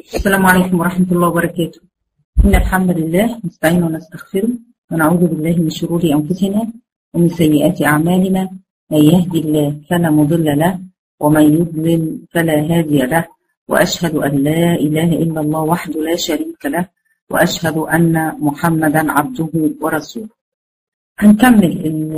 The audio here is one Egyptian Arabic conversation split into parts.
السلام عليكم ورحمة الله وبركاته إن الحمد لله نستعين ونستغفره ونعوذ بالله من شرور أنفسنا ومن سيئات أعمالنا من يهدي الله فلا مضل له ومن يضلل فلا هادي له وأشهد أن لا إله إلا الله وحده لا شريك له وأشهد أن محمدا عبده ورسوله هنكمل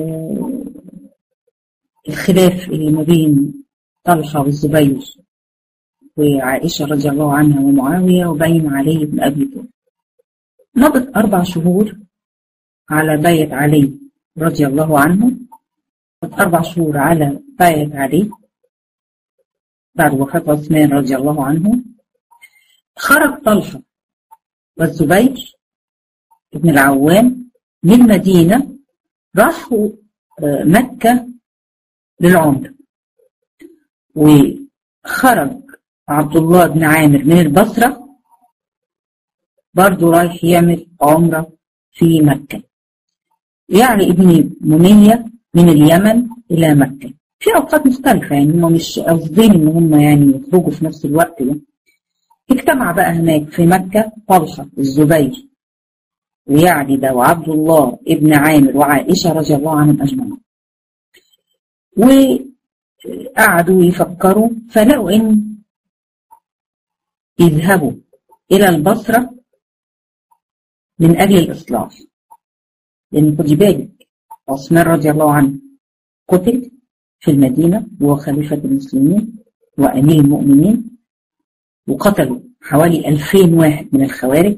الخلاف اللي ما بين طلحة والزبير وعائشة رضي الله عنها ومعاوية وبين علي بن أبي طالب مضت أربع شهور على بيت علي رضي الله عنه مضت أربع شهور على بيت علي بعد وفاة عثمان رضي الله عنه خرج طلحة والزبير بن العوام من المدينة راحوا مكة للعمرة وخرج عبد الله بن عامر من البصرة برضه رايح يعمل عمرة في مكة يعني ابن منية من اليمن إلى مكة في أوقات مختلفة يعني هم مش قاصدين إن هم يعني يخرجوا في نفس الوقت ده اجتمع بقى هناك في مكة طلحة الزبير ويعلي ده وعبد الله ابن عامر وعائشة رضي الله عنهم أجمعين وقعدوا يفكروا فلقوا إن يذهبوا إلى البصرة من أجل الإصلاح لأن خدي بالك عثمان رضي الله عنه قتل في المدينة وهو خليفة المسلمين وأمير المؤمنين وقتلوا حوالي 2000 واحد من الخوارج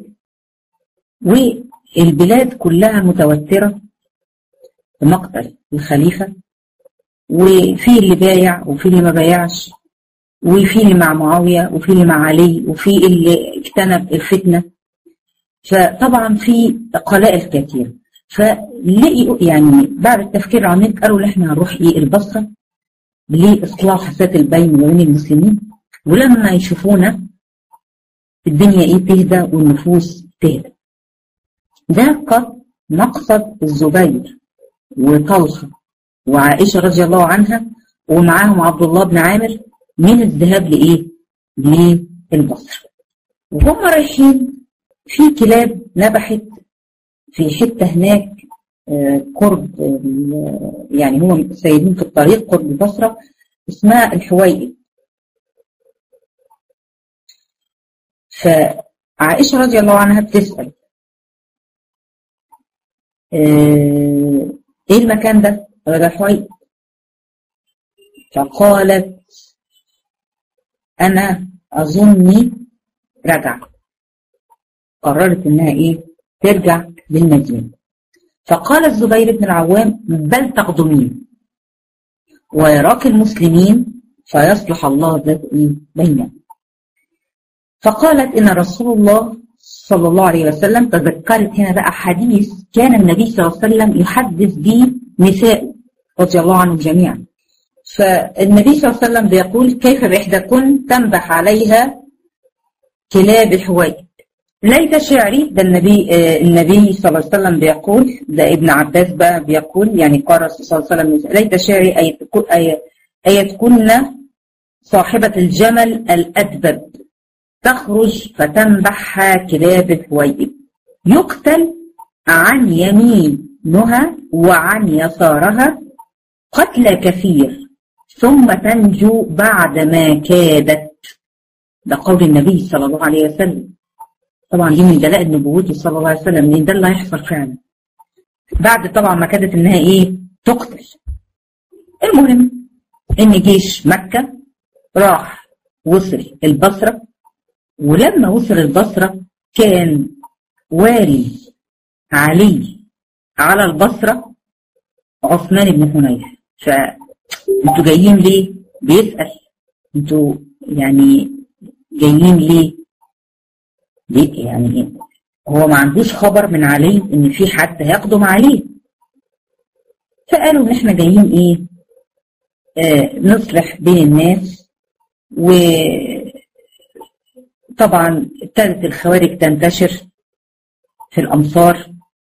والبلاد كلها متوترة بمقتل الخليفة وفي اللي بايع وفي اللي ما بايعش وفي اللي مع معاوية وفي اللي مع علي وفي اللي اجتنب الفتنة فطبعا في قلائل كثيرة فلقي يعني بعد التفكير العميق قالوا احنا هنروح ايه البصرة لإصلاح ذات البين ما بين المسلمين ولما يشوفونا الدنيا ايه تهدى والنفوس تهدى ده قد مقصد الزبير وطلحة وعائشة رضي الله عنها ومعاهم عبد الله بن عامر من الذهاب لإيه؟ للبصر وهم رايحين في كلاب نبحت في حتة هناك قرب يعني هم سايبين في الطريق قرب البصرة اسمها الحويئي فعائشة رضي الله عنها بتسأل ايه المكان ده؟ ده الحويئي فقالت أنا أظني رجع قررت إنها إيه ترجع للمدينة فقال الزبير بن العوام بل تقدمين ويراك المسلمين فيصلح الله ذات إيه بيننا فقالت إن رسول الله صلى الله عليه وسلم تذكرت هنا بقى حديث كان النبي صلى الله عليه وسلم يحدث به نساء رضي الله عنهم جميعا فالنبي صلى الله عليه وسلم بيقول كيف بإحداكن تنبح عليها كلاب الحويج ليت شعري ده النبي آه النبي صلى الله عليه وسلم بيقول ده ابن عباس بقى بيقول يعني قال صلى الله عليه وسلم ليت شعري أي أي أي تكون صاحبة الجمل الأدبب تخرج فتنبحها كلاب الحويج يقتل عن يمينها وعن يسارها قتل كثير ثم تنجو بعد ما كادت ده قول النبي صلى الله عليه وسلم طبعا دي من دلائل نبوته صلى الله عليه وسلم لان ده اللي هيحصل فعلا بعد طبعا ما كادت انها ايه تقتل المهم ان جيش مكة راح وصل البصرة ولما وصل البصرة كان والي علي على البصرة عثمان بن حنيف فانتوا جايين ليه بيسأل انتوا يعني جايين ليه ليه يعني ايه هو ما عندوش خبر من علي ان في حد هيقدم عليه فقالوا ان احنا جايين ايه آه نصلح بين الناس وطبعا ابتدت الخوارج تنتشر في الامصار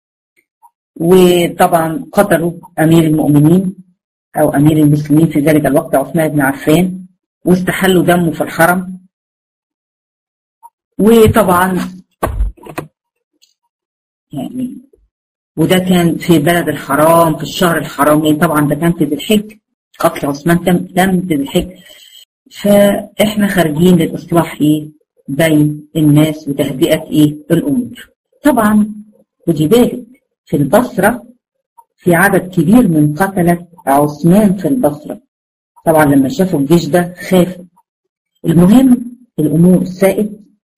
وطبعا قتلوا امير المؤمنين او امير المسلمين في ذلك الوقت عثمان بن عفان واستحلوا دمه في الحرم وطبعا يعني وده كان في بلد الحرام في الشهر الحرام يعني طبعا ده كان في ذي الحج قتل عثمان تم تم في ذي الحج فاحنا خارجين للاصلاح ايه بين الناس وتهدئه ايه الامور طبعا خدي بالك في البصره في عدد كبير من قتله عثمان في البصره طبعا لما شافوا الجيش ده خافوا المهم الامور سائت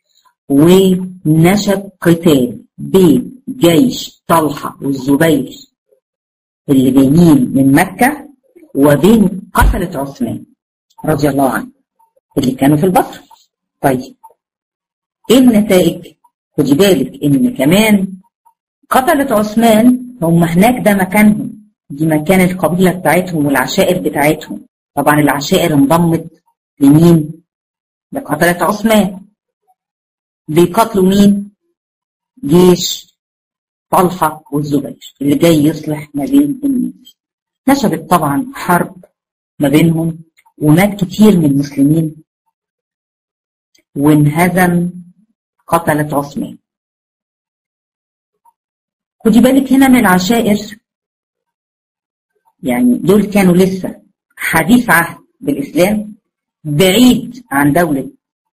ونشب قتال بين جيش طلحة والزبير اللي جايين من مكة وبين قتلة عثمان رضي الله عنه اللي كانوا في البصرة طيب ايه النتائج؟ خدي بالك ان كمان قتلة عثمان هم هناك ده مكانهم دي مكان القبيلة بتاعتهم والعشائر بتاعتهم طبعا العشائر انضمت لمين؟ لقتلة عثمان بيقاتلوا مين؟ جيش طلحة والزبير اللي جاي يصلح ما بين الناس نشبت طبعا حرب ما بينهم ومات كتير من المسلمين وانهزم قتلة عثمان خدي بالك هنا من العشائر يعني دول كانوا لسه حديث عهد بالإسلام بعيد عن دولة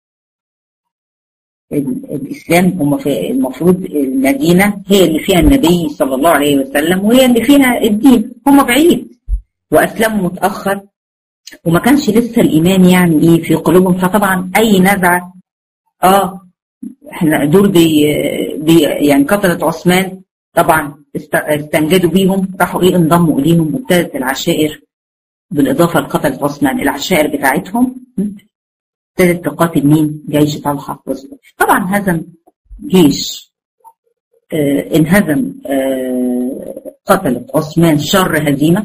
الإسلام هم في المفروض المدينة هي اللي فيها النبي صلى الله عليه وسلم وهي اللي فيها الدين هم بعيد وأسلموا متأخر وما كانش لسه الإيمان يعني إيه في قلوبهم فطبعا أي نزعة آه احنا دول بي, بي يعني قتلة عثمان طبعا استنجدوا بيهم راحوا ايه انضموا اليهم وابتدت العشائر بالاضافه لقتلة عثمان العشائر بتاعتهم ابتدت تقاتل مين؟ جيش طلحه والزبير طبعا هزم جيش آه انهزم آه قتلة عثمان شر هزيمه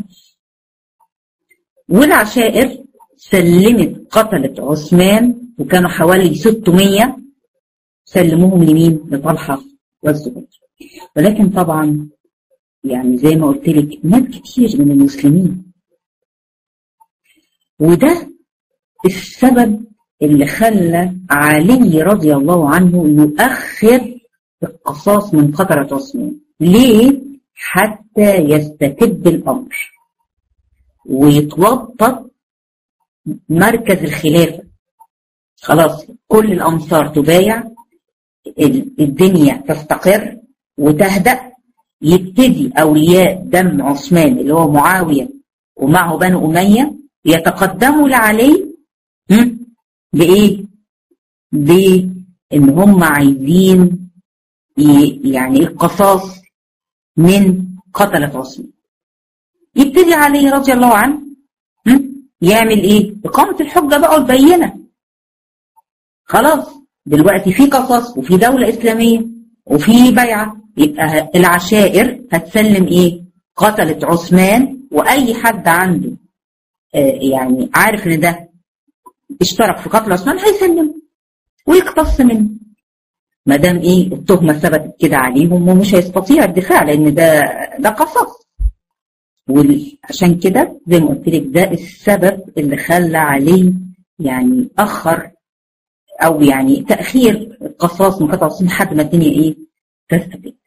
والعشائر سلمت قتلة عثمان وكانوا حوالي 600 سلموهم لمين؟ لطلحه والزبير ولكن طبعا يعني زي ما قلت لك مات كتير من المسلمين وده السبب اللي خلى علي رضي الله عنه يؤخر القصاص من قتلة عثمان ليه؟ حتى يستتب الأمر ويتوطد مركز الخلافة خلاص كل الأنصار تبايع الدنيا تستقر وتهدأ يبتدي أولياء دم عثمان اللي هو معاوية ومعه بنو أمية يتقدموا لعلي بإيه؟ بإن هم عايزين يعني القصاص من قتلة عثمان يبتدي علي رضي الله عنه يعمل ايه؟ إقامة الحجة بقى والبينة خلاص دلوقتي في قصص وفي دولة إسلامية وفي بيعة يبقى العشائر هتسلم ايه قتلت عثمان واي حد عنده آه يعني عارف ان ده اشترك في قتل عثمان هيسلمه ويقتص منه ما دام ايه التهمه ثبتت كده عليهم ومش هيستطيع الدفاع لان ده ده قصاص وعشان كده زي ما قلت لك ده السبب اللي خلى عليه يعني اخر او يعني تاخير القصاص من قتل عثمان لحد ما الدنيا ايه تستفيد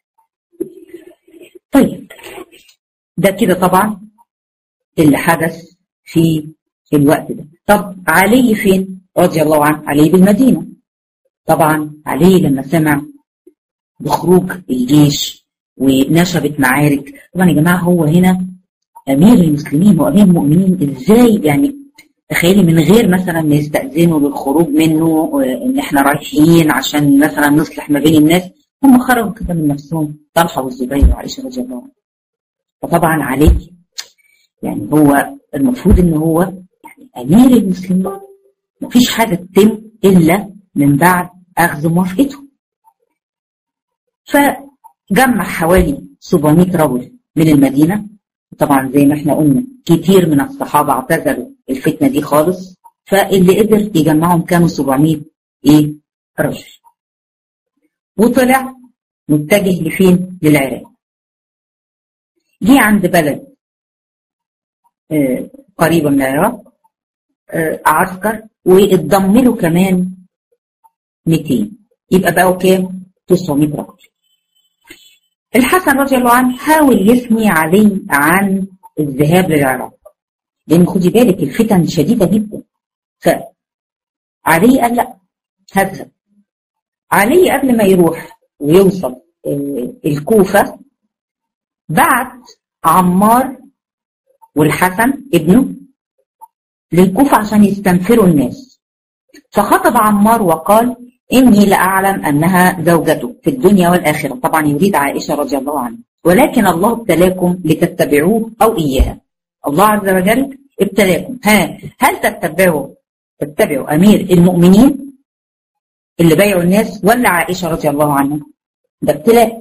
طيب ده كده طبعا اللي حدث في الوقت ده طب علي فين رضي الله عنه علي بالمدينة طبعا علي لما سمع بخروج الجيش ونشبت معارك طبعا يا جماعة هو هنا أمير المسلمين وأمير المؤمنين إزاي يعني تخيلي من غير مثلا ما يستأذنوا للخروج منه إن إحنا رايحين عشان مثلا نصلح ما بين الناس هم خرجوا كده من نفسهم طلحة والزبير وعائشة رضي الله عنها فطبعا علي يعني هو المفروض ان هو يعني امير المسلمين مفيش حاجة تتم الا من بعد اخذ موافقته فجمع حوالي 700 رجل من المدينة طبعا زي ما احنا قلنا كتير من الصحابة اعتزلوا الفتنة دي خالص فاللي قدر يجمعهم كانوا 700 ايه رجل وطلع متجه لفين؟ للعراق. جه عند بلد آه قريبة من العراق آه عسكر واتضم له كمان 200 يبقى بقوا كام 900 رجل الحسن رضي الله عنه حاول يثني علي عن الذهاب للعراق لان خدي بالك الفتن شديده جدا فعلي قال لا هذهب علي قبل ما يروح ويوصل الكوفة بعت عمار والحسن ابنه للكوفة عشان يستنفروا الناس فخطب عمار وقال إني لأعلم أنها زوجته في الدنيا والآخرة طبعا يريد عائشة رضي الله عنها ولكن الله ابتلاكم لتتبعوه أو إياها الله عز وجل ابتلاكم ها هل تتبعوا تتبعوا أمير المؤمنين اللي بايعوا الناس ولا عائشة رضي الله عنها ده ابتلاء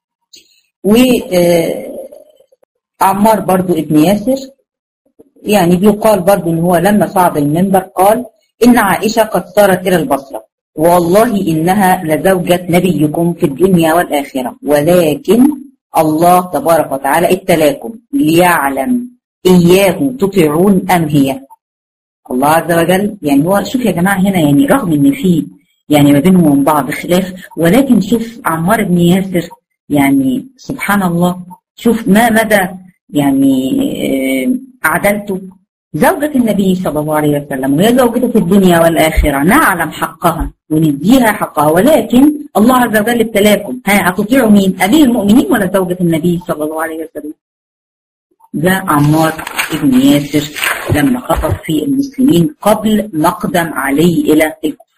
وعمار برضو ابن ياسر يعني بيقال برضو ان هو لما صعد المنبر قال ان عائشة قد صارت الى البصرة والله انها لزوجة نبيكم في الدنيا والاخرة ولكن الله تبارك وتعالى ابتلاكم ليعلم اياه تطيعون ام هي الله عز وجل يعني هو شوف يا جماعة هنا يعني رغم ان في يعني ما بينهم وبين بعض خلاف ولكن شوف عمار بن ياسر يعني سبحان الله شوف ما مدى يعني عدلته زوجة النبي صلى الله عليه وسلم وهي زوجته في الدنيا والآخرة نعلم حقها ونديها حقها ولكن الله عز وجل ابتلاكم ها هتطيعوا مين أمير المؤمنين ولا زوجة النبي صلى الله عليه وسلم ده عمار بن ياسر لما خطب في المسلمين قبل مقدم علي إلى الكفر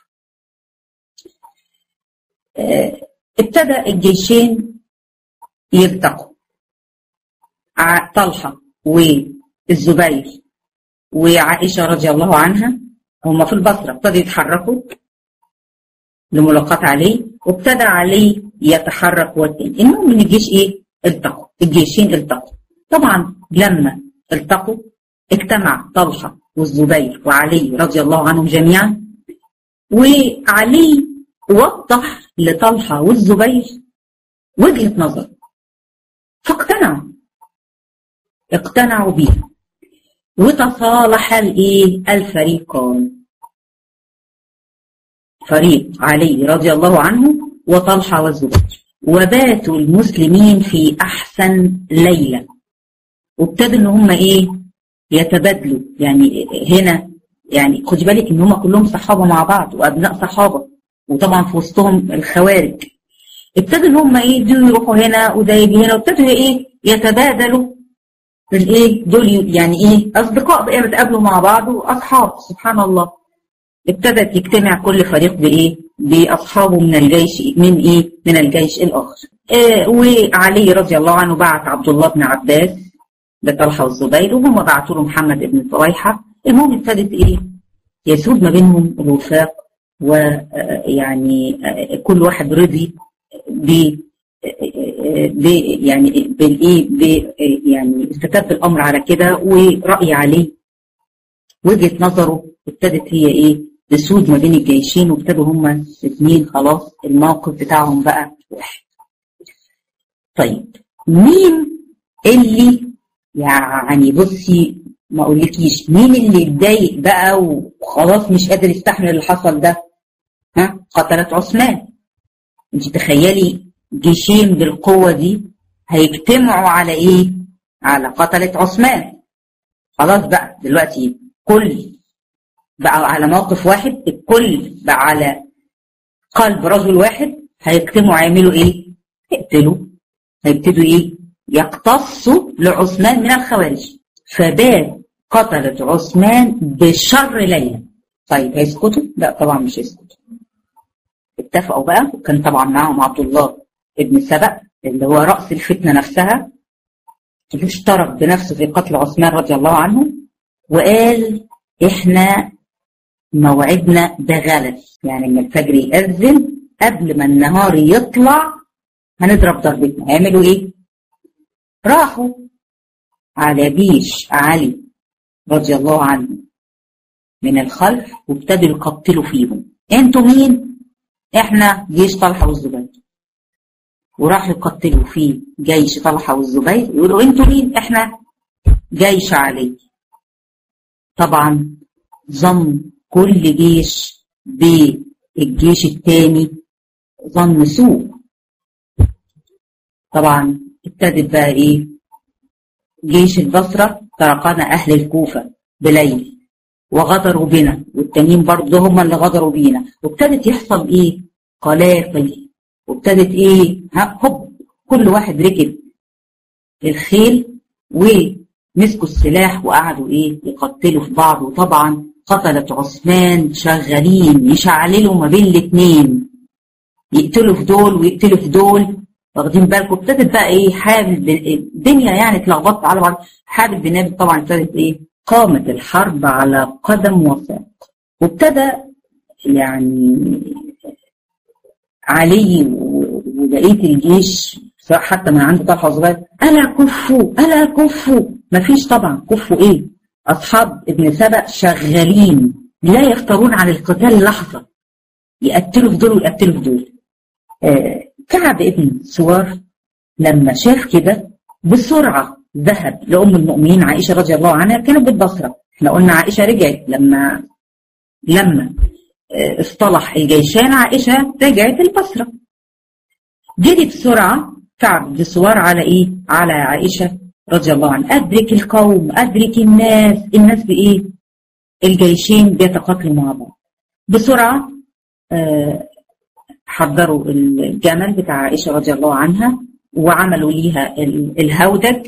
ابتدى الجيشين يلتقوا طلحة والزبير وعائشة رضي الله عنها هم في البصرة ابتدوا يتحركوا لملاقاة علي وابتدى علي يتحرك والتاني المهم ان الجيش ايه التقوا الجيشين التقوا طبعا لما التقوا اجتمع طلحة والزبير وعلي رضي الله عنهم جميعا وعلي وضح لطلحة والزبير وجهة نظر فاقتنعوا اقتنعوا بيها وتصالح الايه الفريقان فريق علي رضي الله عنه وطلحة والزبير وباتوا المسلمين في احسن ليلة وابتدوا ان هم ايه يتبادلوا يعني هنا يعني خدي بالك ان هم كلهم صحابه مع بعض وابناء صحابه وطبعا في وسطهم الخوارج ابتدوا ان هم ايه دول يروحوا هنا وده يجي هنا وابتدوا ايه يتبادلوا الايه دول يعني ايه اصدقاء بقى بيتقابلوا مع بعض واصحاب سبحان الله ابتدت يجتمع كل فريق بايه باصحابه من الجيش من ايه من الجيش الاخر آه وعلي رضي الله عنه بعت عبد الله بن عباس لطلحه والزبير وهم بعتوا له محمد بن طريحه المهم ابتدت ايه يسود ما بينهم الوفاق ويعني كل واحد رضي ب ب يعني بالايه ب يعني استتب الامر على كده ورأي عليه وجهه نظره ابتدت هي ايه تسود ما بين الجيشين وابتدوا هما الاثنين خلاص الموقف بتاعهم بقى واحد. طيب مين اللي يعني بصي ما اقولكيش مين اللي اتضايق بقى وخلاص مش قادر يستحمل اللي حصل ده ها قتلت عثمان انت تخيلي جيشين بالقوة دي هيجتمعوا على ايه على قتلة عثمان خلاص بقى دلوقتي كل بقى على موقف واحد الكل بقى على قلب رجل واحد هيجتمعوا يعملوا ايه يقتلوا هيبتدوا ايه يقتصوا لعثمان من الخوارج فبات قتلت عثمان بشر ليلى طيب هيسكتوا؟ لا طبعا مش هيسكتوا اتفقوا بقى وكان طبعا معاهم عبد الله ابن سبأ اللي هو رأس الفتنة نفسها اللي اشترك بنفسه في قتل عثمان رضي الله عنه وقال احنا موعدنا ده غلس يعني لما الفجر يأذن قبل ما النهار يطلع هنضرب ضربتنا هيعملوا ايه؟ راحوا على جيش علي رضي الله عنه من الخلف وابتدوا يقتلوا فيهم انتوا مين؟ احنا جيش طلحه والزبير وراحوا يقتلوا في جيش طلحه والزبير يقولوا انتوا مين؟ احنا جيش علي طبعا ظن كل جيش بالجيش الثاني ظن سوء طبعا ابتدت بقى ايه جيش البصرة طرقنا اهل الكوفة بليل وغدروا بنا والتانيين برضه هم اللي غدروا بينا وابتدت يحصل ايه قلاقل وابتدت ايه هوب كل واحد ركب الخيل ومسكوا السلاح وقعدوا ايه يقتلوا في بعض وطبعا قتلت عثمان شغالين يشعللوا ما بين الاثنين يقتلوا في دول ويقتلوا في دول واخدين بالكم ابتدت بقى ايه حابب الدنيا يعني اتلخبطت على بعض حابب بن ابي طبعا ابتدت ايه قامت الحرب على قدم وساق وابتدى يعني علي وبقيه الجيش سواء حتى من عند طلحه صغير الا كفوا الا كفوا مفيش طبعا كفوا ايه اصحاب ابن سبأ شغالين لا يفترون عن القتال لحظه يقتلوا في دول ويقتلوا في دول آه كعب ابن سوار لما شاف كده بسرعه ذهب لام المؤمنين عائشه رضي الله عنها كانت بالبصره احنا قلنا عائشه رجعت لما لما آه اصطلح الجيشان عائشه رجعت البصره جري بسرعه كعب بسوار على ايه على عائشه رضي الله عنها ادرك القوم ادرك الناس الناس بايه الجيشين بيتقاتلوا مع بعض بسرعه آه حضروا الجمل بتاع عائشه رضي الله عنها وعملوا ليها الهودج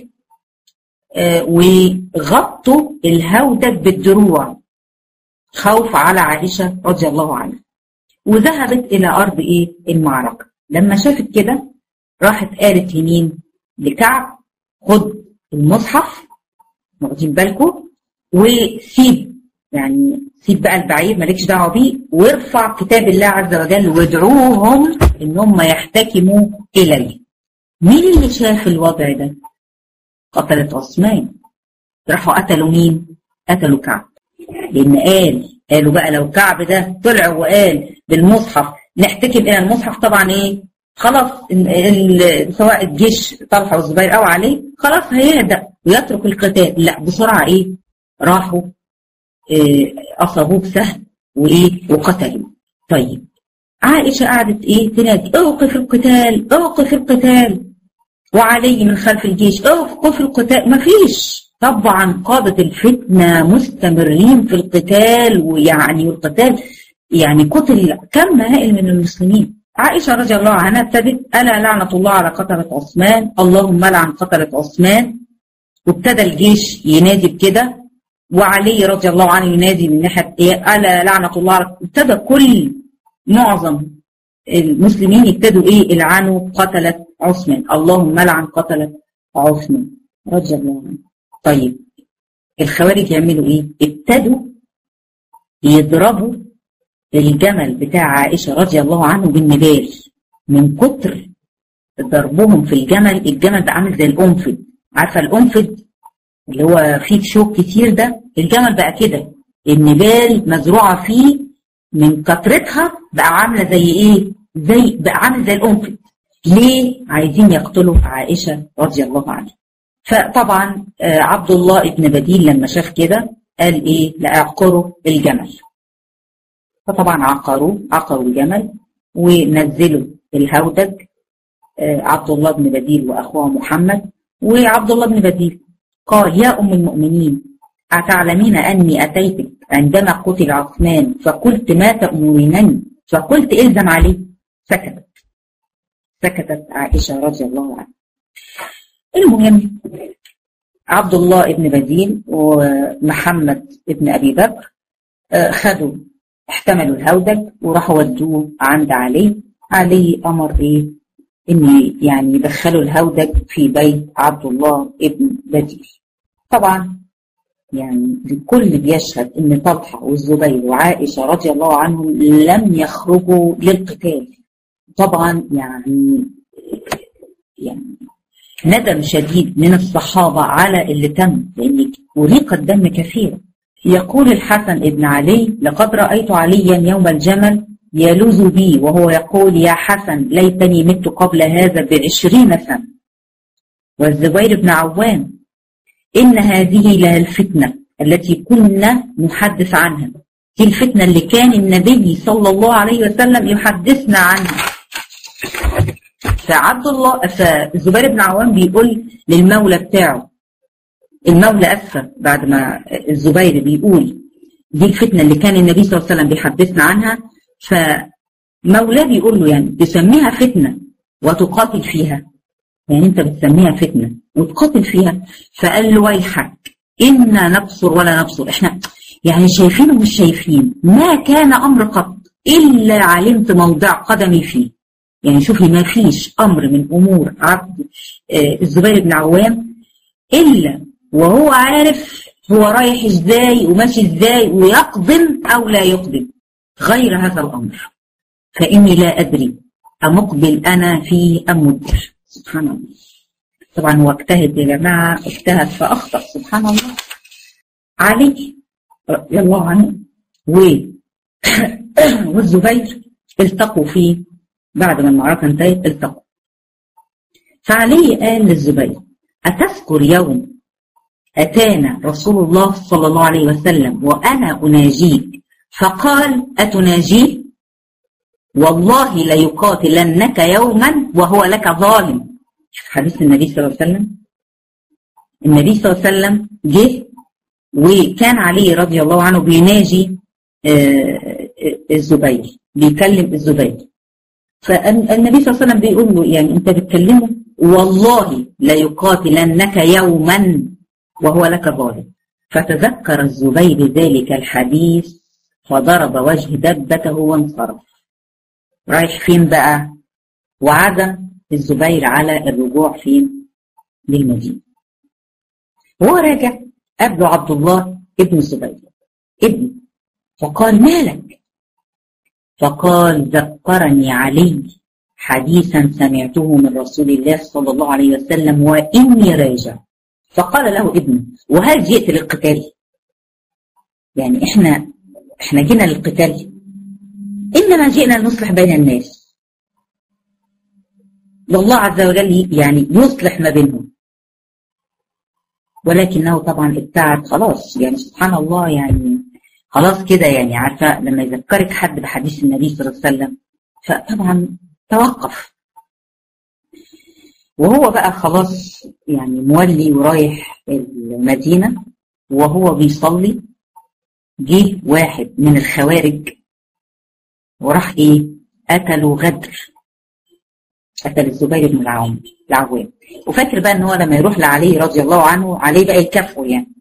آه وغطوا الهودج بالدروع خوف على عائشه رضي الله عنها وذهبت الى ارض ايه المعركه لما شافت كده راحت قالت لمين لكعب خد المصحف واخدين بالكم وسيب يعني سيب بقى البعير مالكش دعوه بيه وارفع كتاب الله عز وجل وادعوهم ان هم يحتكموا اليه. مين اللي شاف الوضع ده؟ قتلت عثمان. راحوا قتلوا مين؟ قتلوا كعب. لان قال قالوا بقى لو كعب ده طلع وقال بالمصحف نحتكم الى المصحف طبعا ايه؟ خلاص سواء الجيش طلحه والزبير او عليه خلاص هيهدأ ويترك القتال لا بسرعه ايه راحوا إيه اصابوه بسهم وايه وقتلوا طيب عائشه قعدت ايه تنادي اوقف القتال اوقف القتال وعلي من خلف الجيش اوقف القتال مفيش طبعا قادة الفتنة مستمرين في القتال ويعني القتال يعني قتل كم هائل من المسلمين عائشة رضي الله عنها ابتدت ألا لعنة الله على قتلة عثمان اللهم لعن قتلة عثمان وابتدى الجيش ينادي بكده وعلي رضي الله عنه ينادي من ناحية إيه ألا لعنة الله على ابتدى كل معظم المسلمين يبتدوا إيه يلعنوا قتلة عثمان اللهم لعن قتلة عثمان رضي الله عنه طيب الخوارج يعملوا إيه؟ ابتدوا يضربوا الجمل بتاع عائشة رضي الله عنه بالنبال من كتر ضربهم في الجمل الجمل ده عامل زي الأنفد عارفة الأنفد اللي هو فيه شوك كتير ده الجمل بقى كده النبال مزروعة فيه من كترتها بقى عاملة زي ايه زي بقى عامل زي الأنفد ليه عايزين يقتلوا عائشة رضي الله عنها فطبعا عبد الله ابن بديل لما شاف كده قال ايه لأعقروا الجمل فطبعا عقروا عقروا الجمل ونزلوا الهودج عبد الله بن بديل واخوه محمد وعبد الله بن بديل قال يا ام المؤمنين اتعلمين اني اتيتك عندما قتل عثمان فقلت ما تامرينني فقلت الزم عليه سكتت سكتت عائشه رضي الله عنها المهم عبد الله بن بديل ومحمد بن ابي بكر خدوا احتملوا الهودج وراحوا ودوه عند علي علي امر ايه ان يعني يدخلوا الهودج في بيت عبد الله ابن بديل طبعا يعني الكل بيشهد ان طلحه والزبير وعائشه رضي الله عنهم لم يخرجوا للقتال طبعا يعني يعني ندم شديد من الصحابه على اللي تم لان اريق الدم كثيرا يقول الحسن ابن علي لقد رأيت عليا يوم الجمل يلوذ بي وهو يقول يا حسن ليتني مت قبل هذا بعشرين سنة والزبير بن عوام إن هذه لها الفتنة التي كنا نحدث عنها دي الفتنة اللي كان النبي صلى الله عليه وسلم يحدثنا عنها فعبد الله فالزبير بن عوام بيقول للمولى بتاعه المولى أسفة بعد ما الزبير بيقول دي الفتنة اللي كان النبي صلى الله عليه وسلم بيحدثنا عنها فمولاه بيقول له يعني تسميها فتنة وتقاتل فيها يعني انت بتسميها فتنة وتقاتل فيها فقال له ويحك إنا نبصر ولا نبصر احنا يعني شايفين ومش شايفين ما كان أمر قط إلا علمت موضع قدمي فيه يعني شوفي ما فيش أمر من أمور عبد الزبير بن عوام إلا وهو عارف هو رايح ازاي وماشي ازاي ويقدم أو لا يقدم غير هذا الأمر فإني لا أدري أمقبل أنا فيه أم مدبر سبحان الله طبعا هو اجتهد يا جماعة اجتهد فأخطأ سبحان الله علي رضي الله عنه و والزبير التقوا فيه بعد ما المعركة انتهت التقوا فعلي قال للزبير أتذكر يوم أتانا رسول الله صلى الله عليه وسلم وأنا أناجيك فقال أتناجيه والله ليقاتلنك يوما وهو لك ظالم حديث النبي صلى الله عليه وسلم النبي صلى الله عليه وسلم جه وكان علي رضي الله عنه بيناجي الزبير بيكلم الزبير فالنبي صلى الله عليه وسلم بيقول له يعني انت بتكلمه والله ليقاتلنك يوما وهو لك ظالم فتذكر الزبير ذلك الحديث فضرب وجه دبته وانصرف رايح فين بقى وعزم الزبير على الرجوع فين للمدينة وهو راجع قابله عبد الله ابن الزبير ابن فقال مالك فقال ذكرني علي حديثا سمعته من رسول الله صلى الله عليه وسلم وإني راجع فقال له ابنه وهل جئت للقتال يعني احنا احنا جينا للقتال انما جئنا لنصلح بين الناس والله عز وجل يعني يصلح ما بينهم ولكنه طبعا ابتعد خلاص يعني سبحان الله يعني خلاص كده يعني عارفه لما يذكرك حد بحديث النبي صلى الله عليه وسلم فطبعا توقف وهو بقى خلاص يعني مولي ورايح المدينة وهو بيصلي جه واحد من الخوارج وراح ايه قتلوا غدر قتل الزبير بن العوام العوام وفاكر بقى ان هو لما يروح لعلي رضي الله عنه عليه بقى يكافئه يعني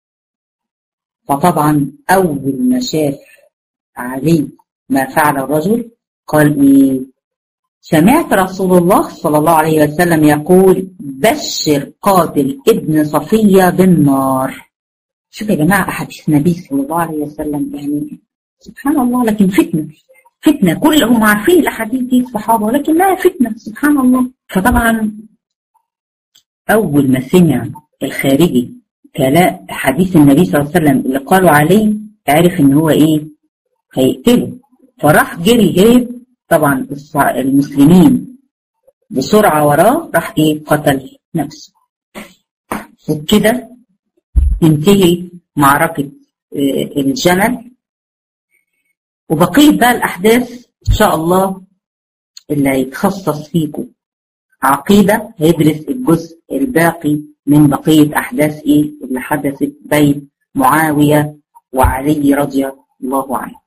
فطبعا اول ما شاف علي ما فعل الرجل قال ايه سمعت رسول الله صلى الله عليه وسلم يقول بشر قاتل ابن صفية بالنار شوف يا جماعة أحاديث النبي صلى الله عليه وسلم يعني سبحان الله لكن فتنة فتنة كلهم عارفين الأحاديث دي الصحابة ولكنها فتنة سبحان الله فطبعا أول ما سمع الخارجي كلام حديث النبي صلى الله عليه وسلم اللي قالوا عليه عرف إن هو إيه هيقتله فراح جري هرب طبعا المسلمين بسرعة وراه راح ايه قتل نفسه وبكده تنتهي معركة الجمل وبقية بقى الأحداث إن شاء الله اللي هيتخصص فيكم عقيدة هيدرس الجزء الباقي من بقية أحداث إيه اللي حدثت بين معاوية وعلي رضي الله عنه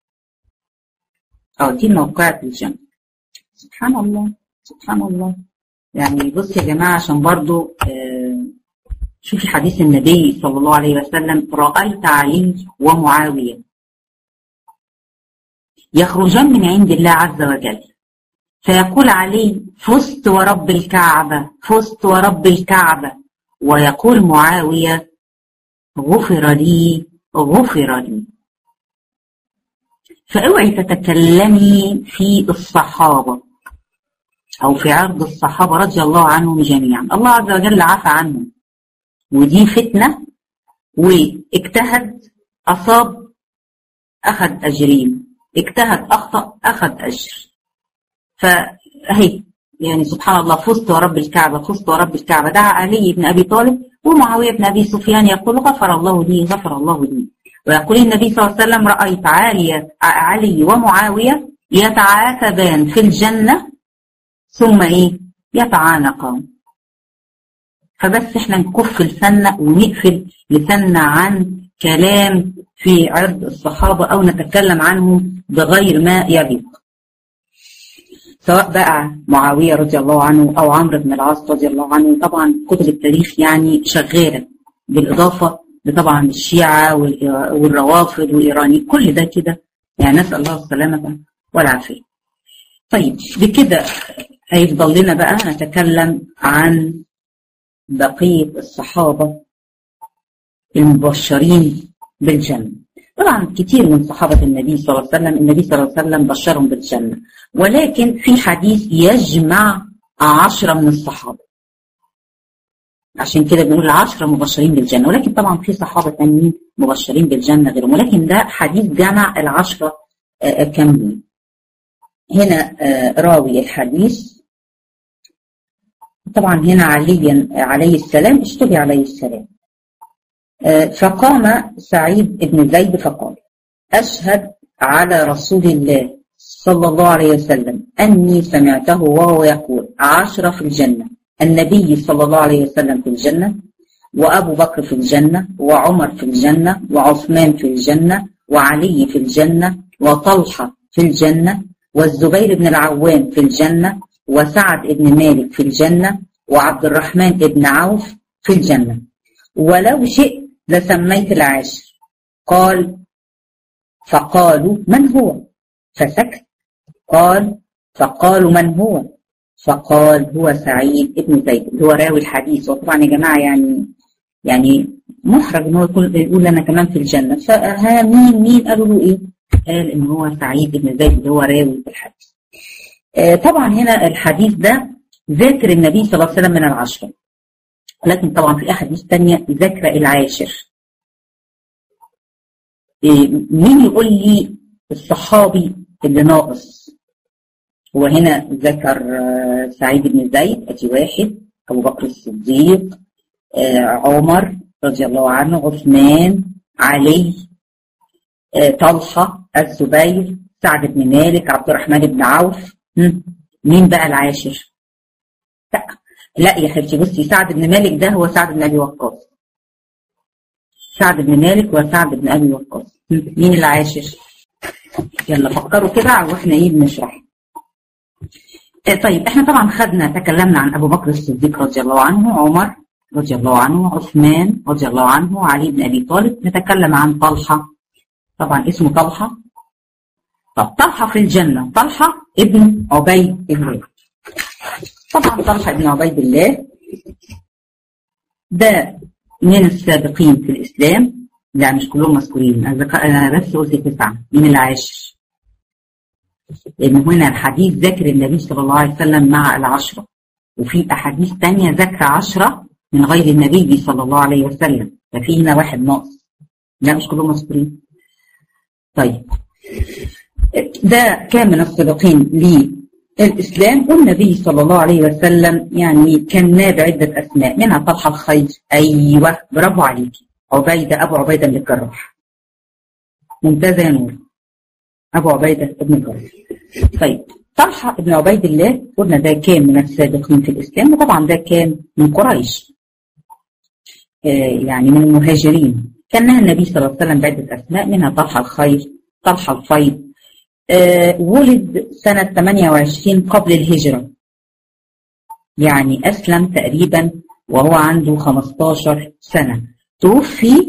أو دي موقعة الجنة سبحان الله سبحان الله يعني بص يا جماعة عشان برضو آه شوفي حديث النبي صلى الله عليه وسلم رأيت علي ومعاوية يخرجان من عند الله عز وجل فيقول علي فزت ورب الكعبة فزت ورب الكعبة ويقول معاوية غفر لي غفر لي فاوعي تتكلمي في الصحابة أو في عرض الصحابة رضي الله عنهم جميعا الله عز وجل عفى عنهم ودي فتنة واجتهد أصاب أخذ أجرين اجتهد أخطأ أخذ أجر فهي يعني سبحان الله فزت ورب الكعبة فزت ورب الكعبة دعا علي بن أبي طالب ومعاوية بن أبي سفيان يقول غفر الله لي غفر الله لي ويقول النبي صلى الله عليه وسلم رأيت علي, علي ومعاوية يتعاتبان في الجنة ثم ايه يتعانقان فبس احنا نكف لساننا ونقفل لساننا عن كلام في عرض الصحابة او نتكلم عنهم بغير ما يليق سواء بقى معاوية رضي الله عنه او عمرو بن العاص رضي الله عنه طبعا كتب التاريخ يعني شغالة بالاضافة لطبعا الشيعة والروافض والايراني كل ده كده يعني نسأل الله السلامة والعافية طيب بكده هيفضل لنا بقى نتكلم عن بقية الصحابة المبشرين بالجنة طبعا كتير من صحابة النبي صلى الله عليه وسلم النبي صلى الله عليه وسلم بشرهم بالجنة ولكن في حديث يجمع عشرة من الصحابة عشان كده بنقول عشرة مبشرين بالجنة ولكن طبعا في صحابة تانيين مبشرين بالجنة غيرهم ولكن ده حديث جمع العشرة كاملين هنا راوي الحديث طبعا هنا علي عليه السلام اشتبه عليه السلام فقام سعيد بن زيد فقال أشهد على رسول الله صلى الله عليه وسلم أني سمعته وهو يقول عشرة في الجنة النبي صلى الله عليه وسلم في الجنة وأبو بكر في الجنة وعمر في الجنة وعثمان في الجنة وعلي في الجنة وطلحة في الجنة والزبير بن العوام في الجنة وسعد بن مالك في الجنة وعبد الرحمن بن عوف في الجنة ولو شئت لسميت العاشر قال فقالوا من هو فسكت قال فقالوا من هو فقال هو سعيد بن زيد هو راوي الحديث وطبعا يا جماعة يعني يعني محرج ان هو يقول, يقول انا كمان في الجنة فها مين مين قالوا له ايه قال ان هو سعيد بن زيد اللي هو راوي الحديث آه طبعا هنا الحديث ده ذاكر النبي صلى الله عليه وسلم من العشرة لكن طبعا في احاديث ثانيه ذكر العاشر آه مين يقول لي الصحابي اللي ناقص هو هنا ذكر آه سعيد بن زيد ادي واحد ابو بكر الصديق عمر رضي الله عنه عثمان علي طلحه الزبير سعد بن مالك عبد الرحمن بن عوف مين بقى العاشر؟ لا لا يا حبيبتي بصي سعد بن مالك ده هو سعد بن ابي وقاص سعد بن مالك وسعد بن ابي وقاص مين العاشر؟ يلا فكروا كده واحنا ايه بنشرح طيب احنا طبعا خدنا تكلمنا عن ابو بكر الصديق رضي الله عنه عمر رضي الله عنه عثمان رضي الله عنه علي بن ابي طالب نتكلم عن طلحه طبعا اسمه طلحه طب طلحه في الجنه طلحه ابن عبيد الله طبعا طلحه ابن عبيد الله ده من السابقين في الاسلام لا مش كلهم مذكورين انا بس قلت تسعه من العاشر لان هنا الحديث ذكر النبي صلى الله عليه وسلم مع العشره وفي احاديث ثانيه ذكر عشره من غير النبي صلى الله عليه وسلم ففي هنا واحد ناقص لا مش كلهم مذكورين طيب ده كان من السابقين للإسلام والنبي صلى الله عليه وسلم يعني كان ناب عدة أسماء منها طلحة الخير أيوة برافو عليكي عبيدة أبو عبيدة بن الجراح ممتازة يا نور أبو عبيدة بن الجراح طيب طلحة بن عبيد الله قلنا ده كان من السابقين في الإسلام وطبعا ده كان من قريش يعني من المهاجرين كان لها النبي صلى الله عليه وسلم بعدة أسماء منها طلحة الخير طلحة الفيض أه ولد سنة 28 قبل الهجرة يعني أسلم تقريبا وهو عنده 15 سنة توفي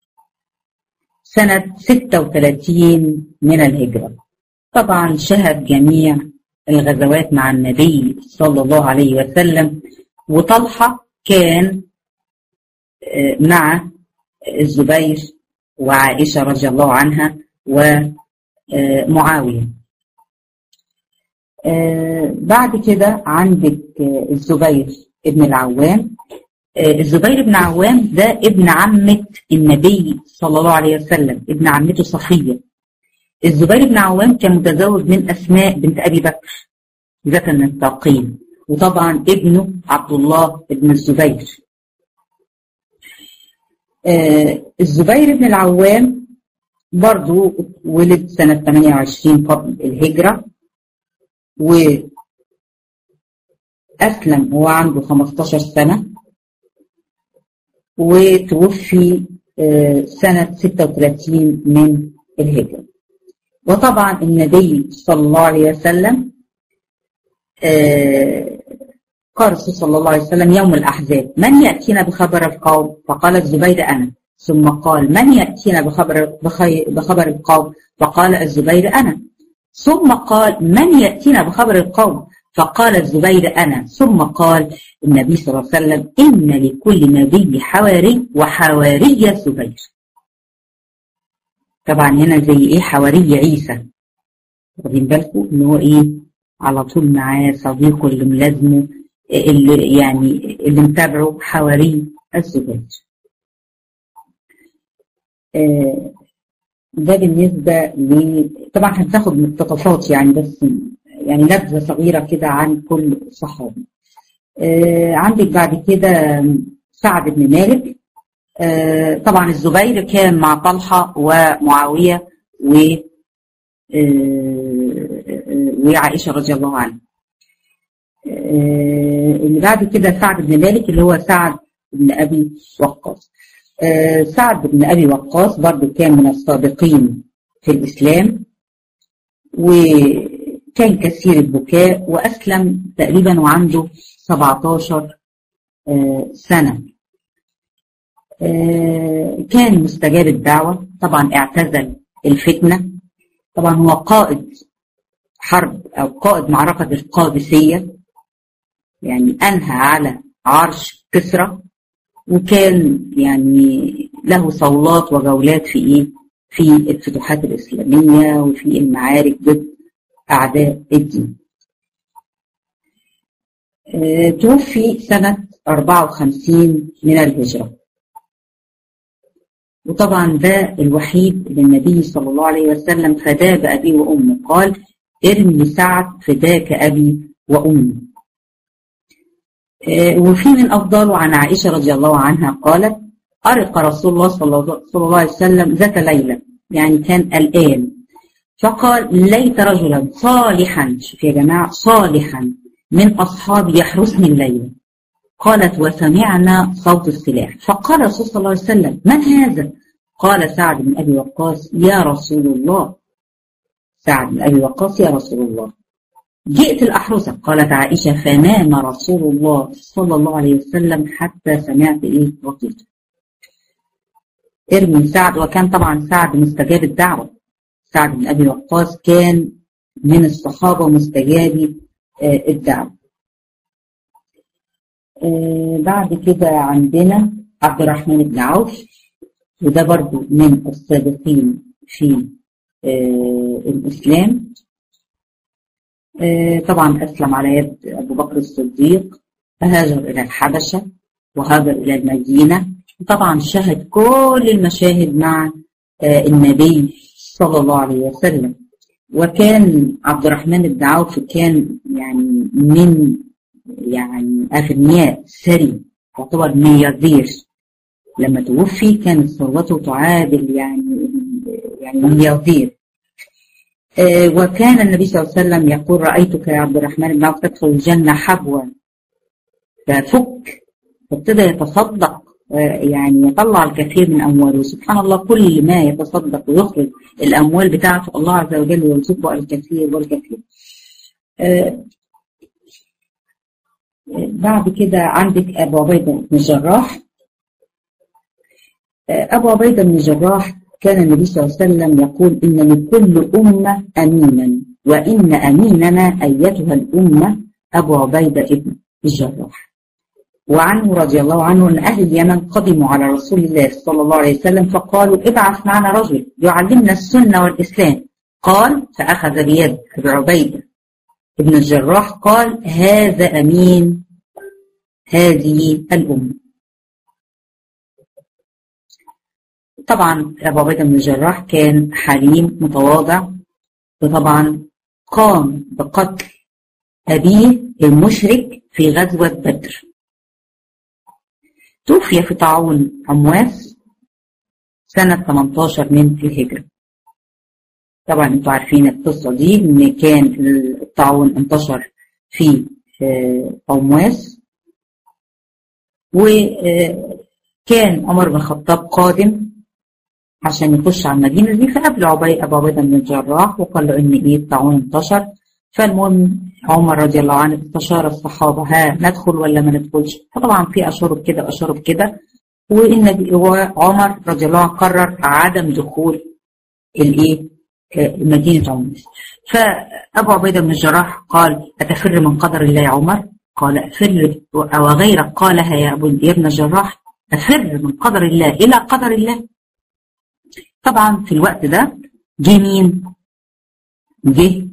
سنة 36 من الهجرة طبعا شهد جميع الغزوات مع النبي صلى الله عليه وسلم وطلحة كان مع الزبير وعائشة رضي الله عنها ومعاوية بعد كده عندك الزبير ابن العوام الزبير بن عوام ده ابن عمة النبي صلى الله عليه وسلم ابن عمته صفية الزبير بن عوام كان متزوج من أسماء بنت أبي بكر ذات النطاقين وطبعا ابنه عبد الله بن الزبير آه الزبير بن العوام برضو ولد سنة 28 قبل الهجرة أسلم وهو عنده 15 سنة وتوفي سنة 36 من الهجرة وطبعا النبي صلى الله عليه وسلم قال الرسول صلى الله عليه وسلم يوم الأحزاب من يأتينا بخبر القوم فقال الزبير أنا ثم قال من يأتينا بخبر, بخبر القوم فقال الزبير أنا ثم قال من يأتينا بخبر القوم فقال الزبير أنا ثم قال النبي صلى الله عليه وسلم إن لكل نبي حواري وحواري الزبير طبعا هنا زي إيه حواري عيسى واخدين بالكم إن هو إيه على طول معاه صديقه اللي ملازمه اللي يعني اللي متابعه حواري الزبير آه ده بالنسبة ل طبعا هناخد مقتطفات يعني بس يعني نبذة صغيرة كده عن كل صحابي آه عندك بعد كده سعد بن مالك آه طبعا الزبير كان مع طلحة ومعاوية و وعائشة رضي الله عنها اللي بعد كده سعد بن مالك اللي هو سعد بن أبي وقاص سعد بن أبي وقاص برضو كان من السابقين في الإسلام وكان كثير البكاء وأسلم تقريبا وعنده 17 سنة كان مستجاب الدعوة طبعا اعتزل الفتنة طبعا هو قائد حرب أو قائد معركة القادسية يعني أنهى على عرش كسرى وكان يعني له صولات وجولات في إيه؟ في الفتوحات الإسلامية وفي المعارك ضد أعداء الدين. أه توفي سنة 54 من الهجرة. وطبعا ده الوحيد اللي النبي صلى الله عليه وسلم فداه بأبيه وأمه قال ارمي سعد فداك أبي وأمي وفي من أفضله عن عائشة رضي الله عنها قالت أرق رسول الله صلى الله عليه وسلم ذات ليلة يعني كان قلقان فقال ليت رجلا صالحا شوف يا جماعة صالحا من أصحابي يحرسني الليل قالت وسمعنا صوت السلاح فقال الرسول صلى الله عليه وسلم من هذا قال سعد بن أبي وقاص يا رسول الله سعد بن أبي وقاص يا رسول الله جئت الأحرسة قالت عائشة فنام رسول الله صلى الله عليه وسلم حتى سمعت إيه وقيته ارمي سعد وكان طبعا سعد مستجاب الدعوة سعد بن أبي وقاص كان من الصحابة مستجابي آه الدعوة آه بعد كده عندنا عبد الرحمن بن عوف وده برضو من السابقين في آه الإسلام طبعا أسلم على يد أبو بكر الصديق فهاجر إلى الحبشة وهاجر إلى المدينة طبعا شهد كل المشاهد مع النبي صلى الله عليه وسلم وكان عبد الرحمن بن عوف كان يعني من يعني أغنياء ثري يعتبر ملياردير لما توفي كانت ثروته تعادل يعني يعني ملياردير آه وكان النبي صلى الله عليه وسلم يقول رأيتك يا عبد الرحمن بن عوف تدخل الجنة حبوا ففك فابتدى يتصدق آه يعني يطلع الكثير من أمواله سبحان الله كل ما يتصدق ويخرج الأموال بتاعته الله عز وجل يرزقه الكثير والكثير آه بعد كده عندك أبو عبيدة بن الجراح أبو عبيدة بن الجراح كان النبي صلى الله عليه وسلم يقول إن لكل أمة أمينا وإن أميننا أيتها الأمة أبو عبيدة ابن الجراح وعنه رضي الله عنه أن أهل اليمن قدموا على رسول الله صلى الله عليه وسلم فقالوا ابعث معنا رجل يعلمنا السنة والإسلام قال فأخذ بيد أبي عبيدة ابن الجراح قال هذا أمين هذه الأمة طبعا أبو عبيدة بن الجراح كان حليم متواضع وطبعا قام بقتل أبيه المشرك في غزوة بدر توفي في طاعون أمواس سنة 18 من الهجرة طبعا انتوا عارفين القصة دي ان كان الطاعون انتشر في عمواس وكان عمر بن الخطاب قادم عشان يخش على المدينة دي فقابل عبي أبو عبيدة بن الجراح وقال له إن إيه الطاعون انتشر فالمهم عمر رضي الله عنه استشار الصحابة ها ندخل ولا ما ندخلش فطبعا في أشرب كده وأشرب كده والنبي وعمر رضي الله عنه قرر عدم دخول الإيه مدينة عمواس فأبو عبيدة بن الجراح قال أتفر من قدر الله يا عمر قال أفر أو غيرك قالها يا أبو يا ابن الجراح أفر من قدر الله إلى قدر الله طبعا في الوقت ده جه مين؟ جه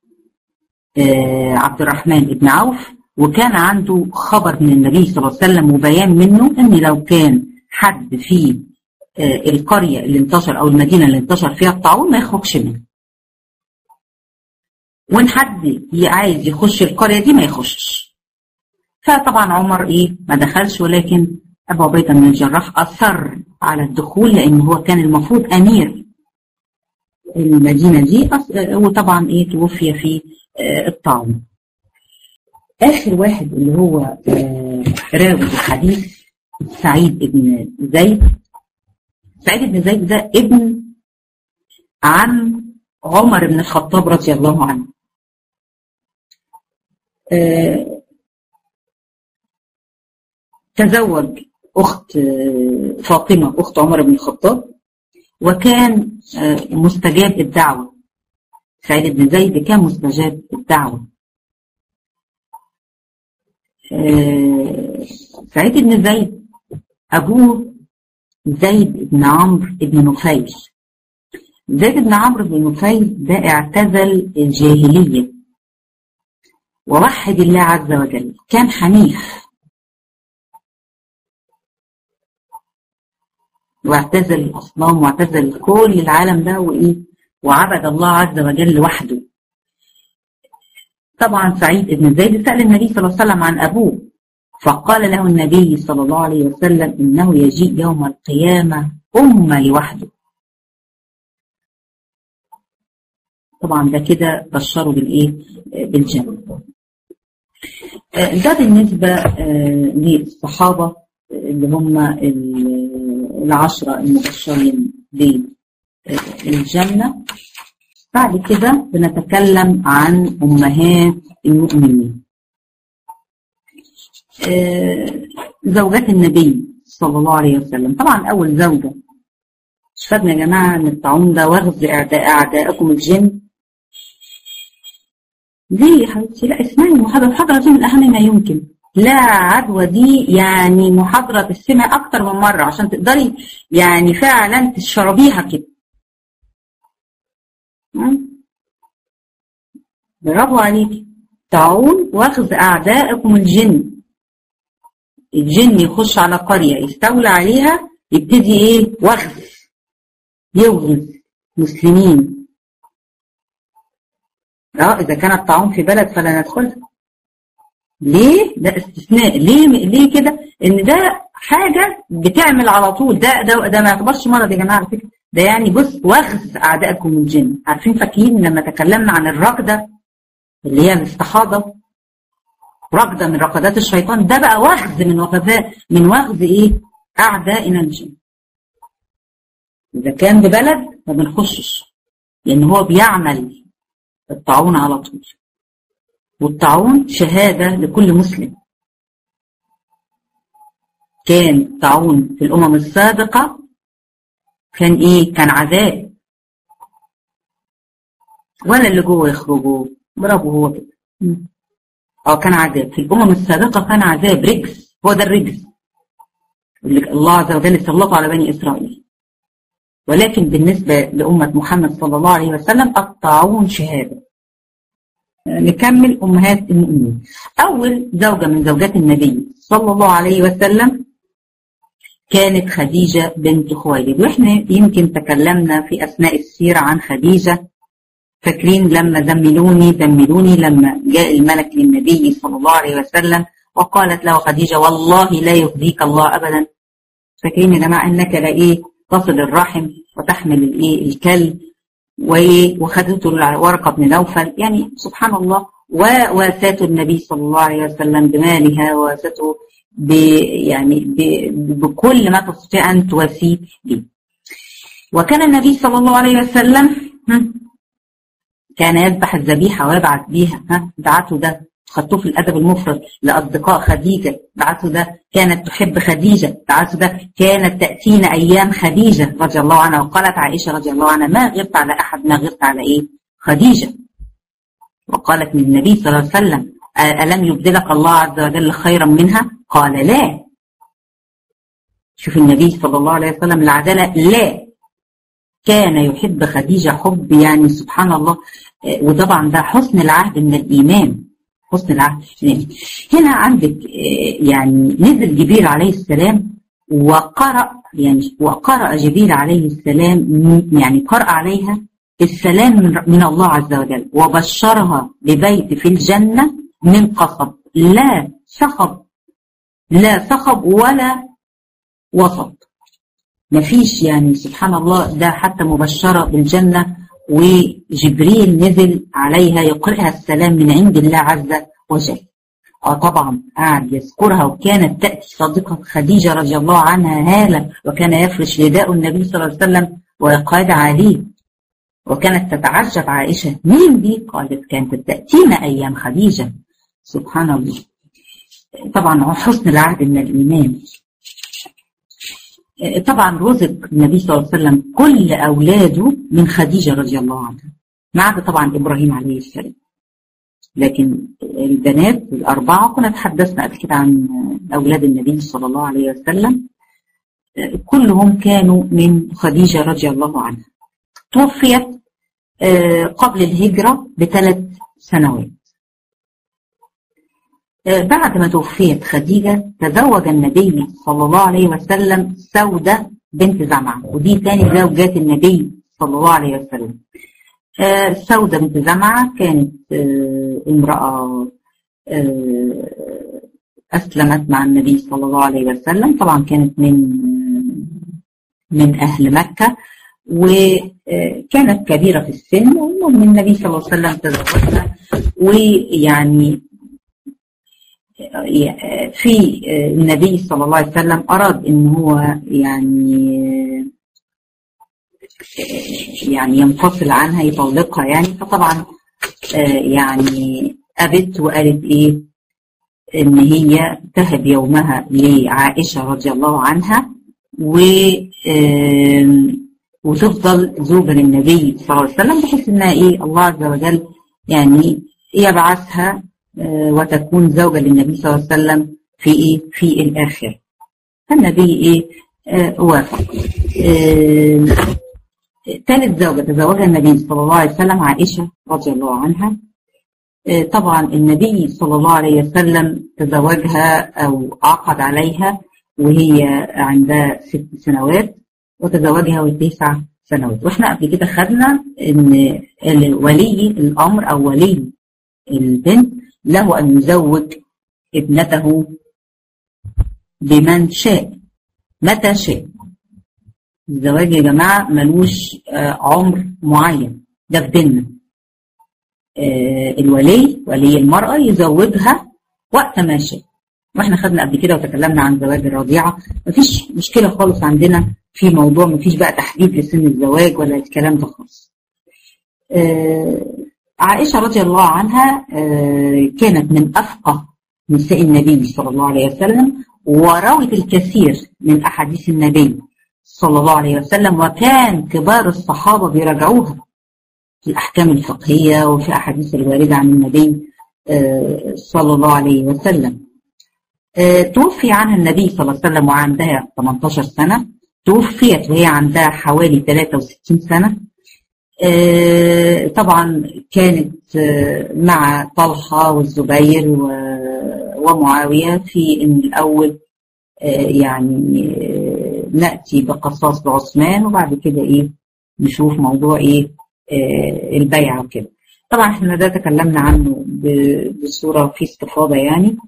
آه عبد الرحمن بن عوف وكان عنده خبر من النبي صلى الله عليه وسلم وبيان منه ان لو كان حد في آه القرية اللي انتشر او المدينة اللي انتشر فيها الطاعون ما يخرجش منها وان حد عايز يخش القرية دي ما يخشش فطبعا عمر ايه ما دخلش ولكن ابو عبيده بن الجراح اصر على الدخول لان هو كان المفروض امير المدينه دي وطبعا ايه توفي في الطاعون اخر واحد اللي هو راوي الحديث سعيد بن زيد سعيد بن زيد ده ابن عم عمر بن الخطاب رضي الله عنه تزوج أخت فاطمة أخت عمر بن الخطاب وكان مستجاب الدعوة سعيد بن زيد كان مستجاب الدعوة سعيد بن زيد أبوه زيد بن عمرو بن نفيل زيد بن عمرو بن نفيل ده اعتزل الجاهلية ووحد الله عز وجل كان حنيف واعتزل الأصنام واعتزل كل العالم ده وإيه وعبد الله عز وجل وحده طبعا سعيد بن زيد سأل النبي صلى الله عليه وسلم عن أبوه فقال له النبي صلى الله عليه وسلم إنه يجيء يوم القيامة أمة لوحده طبعا ده كده بشروا بالإيه بالجنة ده بالنسبة للصحابة اللي هم العشرة المبشرين بالجنة بعد كده بنتكلم عن أمهات المؤمنين زوجات النبي صلى الله عليه وسلم طبعا أول زوجة مش فاهمة يا جماعة إن الطاعون ده وغز أعداء أعدائكم الجن ليه يا حبيبتي لا اسمعي المحاضرة المحاضرة دي من أهم ما يمكن لا عدوى دي يعني محاضرة تسمع أكتر من مرة عشان تقدري يعني فعلا تشربيها كده برافو عليكي طاعون واخذ أعدائكم الجن الجن يخش على قرية يستولى عليها يبتدي إيه وغز يوغز مسلمين اه إذا كان الطاعون في بلد فلا ندخلها ليه؟ ده استثناء ليه ليه كده؟ ان ده حاجه بتعمل على طول ده ده ده ما يعتبرش مرض يا جماعه على فكره ده يعني بص وغز اعدائكم الجن عارفين فاكرين لما تكلمنا عن الركضه اللي هي الاستحاضه ركضه من ركضات الشيطان ده بقى وغز من وغزات من وغز ايه؟ اعدائنا الجن اذا كان ببلد ما بنخشش لان هو بيعمل الطاعون على طول والطاعون شهادة لكل مسلم كان طاعون في الأمم السابقة كان إيه؟ كان عذاب ولا اللي جوه يخرجوا برافو هو كده اه كان عذاب في الأمم السابقة كان عذاب رجس هو ده الرجس اللي الله عز وجل سلطه على بني إسرائيل ولكن بالنسبة لأمة محمد صلى الله عليه وسلم الطاعون شهادة نكمل أمهات المؤمنين أول زوجة من زوجات النبي صلى الله عليه وسلم كانت خديجة بنت خويلد وإحنا يمكن تكلمنا في أثناء السيرة عن خديجة فاكرين لما زملوني زملوني لما جاء الملك للنبي صلى الله عليه وسلم وقالت له خديجة والله لا يخزيك الله أبدا فاكرين يا جماعة إنك لإيه تصل الرحم وتحمل الإيه الكلب وخدته ورقة بن نوفل يعني سبحان الله وواساته النبي صلى الله عليه وسلم بمالها وواساته ب يعني ب بكل ما تستطيع أن تواسيه به وكان النبي صلى الله عليه وسلم كان يذبح الذبيحة ويبعث بيها ها بعته ده خدتوه في الأدب المفرد لأصدقاء خديجة بعته ده كانت تحب خديجة بعته ده كانت تأتينا أيام خديجة رضي الله عنها وقالت عائشة رضي الله عنها ما غبت على أحد ما غبت على إيه خديجة وقالت من النبي صلى الله عليه وسلم ألم يبدلك الله عز وجل خيرا منها قال لا شوف النبي صلى الله عليه وسلم العدالة لا كان يحب خديجة حب يعني سبحان الله وطبعا ده حسن العهد من الإيمان حسن العهد هنا عندك يعني نزل جبريل عليه السلام وقرأ يعني وقرأ جبريل عليه السلام يعني قرأ عليها السلام من الله عز وجل وبشرها ببيت في الجنة من قصب لا صخب لا صخب ولا وسط مفيش يعني سبحان الله ده حتى مبشرة بالجنة وجبريل نزل عليها يقرئها السلام من عند الله عز وجل اه طبعا قعد يذكرها وكانت تأتي صديقة خديجة رضي الله عنها هالة وكان يفرش رداء النبي صلى الله عليه وسلم ويقعد عليه وكانت تتعجب عائشة مين دي؟ قالت كانت تأتينا أيام خديجة سبحان الله طبعا حسن العهد من الإيمان طبعا رزق النبي صلى الله عليه وسلم كل أولاده من خديجة رضي الله عنها ما عدا طبعا إبراهيم عليه السلام لكن البنات الأربعة كنا تحدثنا قبل كده عن أولاد النبي صلى الله عليه وسلم كلهم كانوا من خديجة رضي الله عنها توفيت قبل الهجرة بثلاث سنوات بعد ما توفيت خديجة تزوج النبي صلى الله عليه وسلم سودة بنت زمعة ودي تاني زوجات النبي صلى الله عليه وسلم سودة بنت زمعة كانت امرأة أسلمت مع النبي صلى الله عليه وسلم طبعا كانت من من أهل مكة وكانت كبيرة في السن ومن النبي صلى الله عليه وسلم تزوجها ويعني في النبي صلى الله عليه وسلم أراد إن هو يعني يعني ينفصل عنها يطلقها يعني فطبعا يعني أبت وقالت إيه إن هي تهب يومها لعائشة رضي الله عنها و وتفضل زوجة للنبي صلى الله عليه وسلم بحيث إنها إيه الله عز وجل يعني يبعثها وتكون زوجة للنبي صلى الله عليه وسلم في إيه في الآخر فالنبي إيه آه وافق آه ثالث زوجة تزوجها النبي صلى الله عليه وسلم عائشة رضي الله عنها آه طبعا النبي صلى الله عليه وسلم تزوجها أو عقد عليها وهي عندها ست سنوات وتزوجها وهي تسع سنوات واحنا قبل كده خدنا ان ولي الامر او ولي البنت له أن يزوج ابنته بمن شاء متى شاء الزواج يا جماعة ملوش عمر معين ده في ديننا الولي ولي المرأة يزوجها وقت ما شاء واحنا خدنا قبل كده وتكلمنا عن زواج الرضيعة مفيش مشكلة خالص عندنا في موضوع مفيش بقى تحديد لسن الزواج ولا الكلام ده خالص عائشة رضي الله عنها كانت من أفقه نساء النبي صلى الله عليه وسلم وروت الكثير من أحاديث النبي صلى الله عليه وسلم وكان كبار الصحابة بيراجعوها في الأحكام الفقهية وفي أحاديث الواردة عن النبي صلى الله عليه وسلم توفي عنها النبي صلى الله عليه وسلم وعندها 18 سنة توفيت وهي عندها حوالي 63 سنة طبعا كانت مع طلحة والزبير ومعاوية في ان الاول يعني نأتي بقصاص بعثمان وبعد كده ايه نشوف موضوع ايه البيع وكده طبعا احنا ده تكلمنا عنه بصورة في استفاضة يعني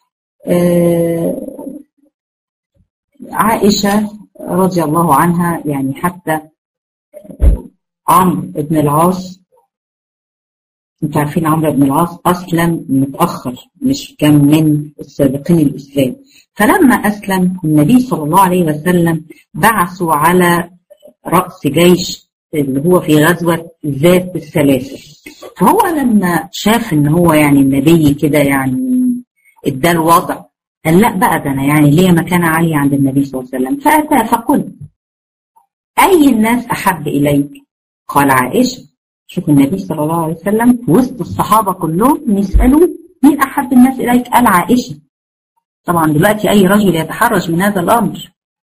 عائشة رضي الله عنها يعني حتى عمرو بن العاص انتوا عارفين عمرو بن العاص اسلم متاخر مش كان من السابقين الاسلام فلما اسلم النبي صلى الله عليه وسلم بعثوا على راس جيش اللي هو في غزوه ذات السلاسل فهو لما شاف ان هو يعني النبي كده يعني ادى الوضع قال لا بقى ده انا يعني ليا مكانه عاليه عند النبي صلى الله عليه وسلم فاتى فقل اي الناس احب اليك؟ قال عائشه شوف النبي صلى الله عليه وسلم في وسط الصحابه كلهم يسالوا مين احب الناس اليك؟ قال عائشه طبعا دلوقتي اي رجل يتحرج من هذا الامر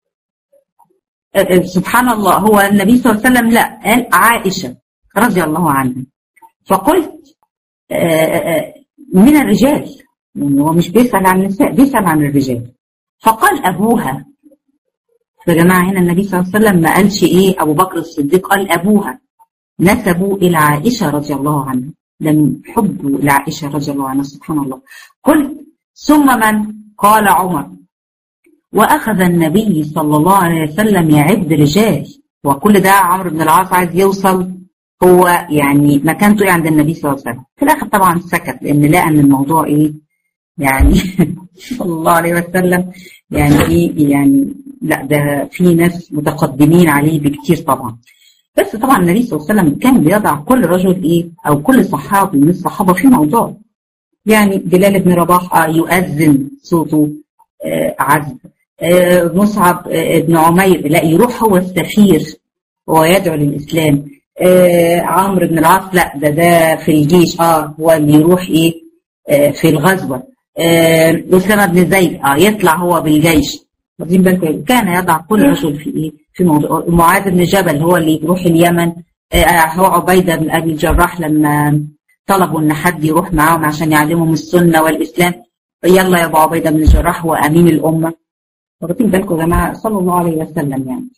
سبحان الله هو النبي صلى الله عليه وسلم لا قال عائشه رضي الله عنها فقلت من الرجال يعني هو مش بيسأل عن النساء بيسأل عن الرجال فقال أبوها يا جماعة هنا النبي صلى الله عليه وسلم ما قالش إيه أبو بكر الصديق قال أبوها نسبوا إلى عائشة رضي الله عنها ده من حبه لعائشة رضي الله عنها سبحان الله قلت ثم من قال عمر وأخذ النبي صلى الله عليه وسلم يعد رجال وكل ده عمرو بن العاص عايز يوصل هو يعني مكانته ايه عند النبي صلى الله عليه وسلم في الاخر طبعا سكت لان لقى ان الموضوع ايه يعني صلى الله عليه وسلم يعني ايه يعني لا ده في ناس متقدمين عليه بكتير طبعا بس طبعا النبي صلى الله عليه وسلم كان بيضع كل رجل ايه او كل صحابي من الصحابه في موضوع يعني بلال بن رباح يؤذن صوته آه عذب آه مصعب آه بن عمير لا يروح هو السفير ويدعو للاسلام آه عمرو بن العاص لا ده ده في الجيش اه هو اللي يروح ايه آه في الغزوه آه اسامه بن زيد اه يطلع هو بالجيش واخدين بالكم كان يضع كل رجل في ايه في موضوع معاذ بن جبل هو اللي يروح اليمن آه هو عبيده بن ابي الجراح لما طلبوا ان حد يروح معاهم عشان يعلمهم السنه والاسلام يلا يا ابو عبيده بن الجراح هو امين الامه واخدين بالكم يا جماعه صلى الله عليه وسلم يعني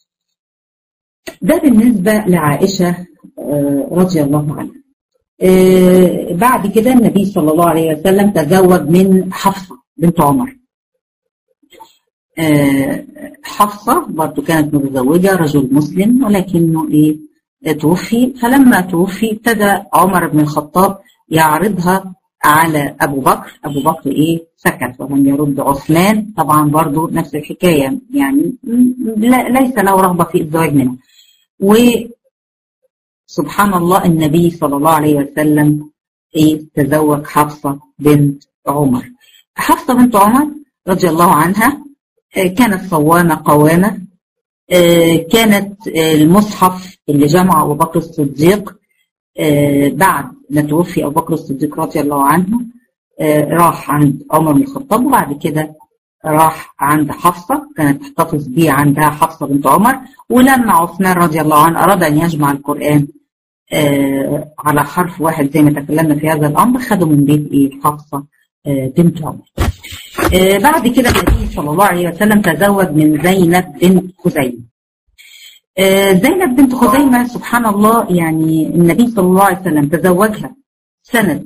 ده بالنسبة لعائشة رضي الله عنها بعد كده النبي صلى الله عليه وسلم تزوج من حفصة بنت عمر حفصة برضو كانت متزوجة رجل مسلم ولكنه إيه توفي فلما توفي ابتدى عمر بن الخطاب يعرضها على أبو بكر أبو بكر إيه سكت ولم يرد عثمان طبعا برضو نفس الحكاية يعني ليس له رغبة في الزواج منها وسبحان الله النبي صلى الله عليه وسلم إيه تزوج حفصة بنت عمر حفصة بنت عمر رضي الله عنها كانت صوامة قوامة كانت المصحف اللي جمع أبو بكر الصديق بعد ما توفي أبو بكر الصديق رضي الله عنه راح عند عمر بن الخطاب وبعد كده راح عند حفصة كانت تحتفظ بيه عندها حفصة بنت عمر ولما عثمان رضي الله عنه أراد أن يجمع القرآن آه على حرف واحد زي ما تكلمنا في هذا الأمر خدوا من بيت إيه حفصة آه بنت عمر آه بعد كده النبي صلى الله عليه وسلم تزوج من زينب بنت خزيمة زينب بنت خزيمة سبحان الله يعني النبي صلى الله عليه وسلم تزوجها سنة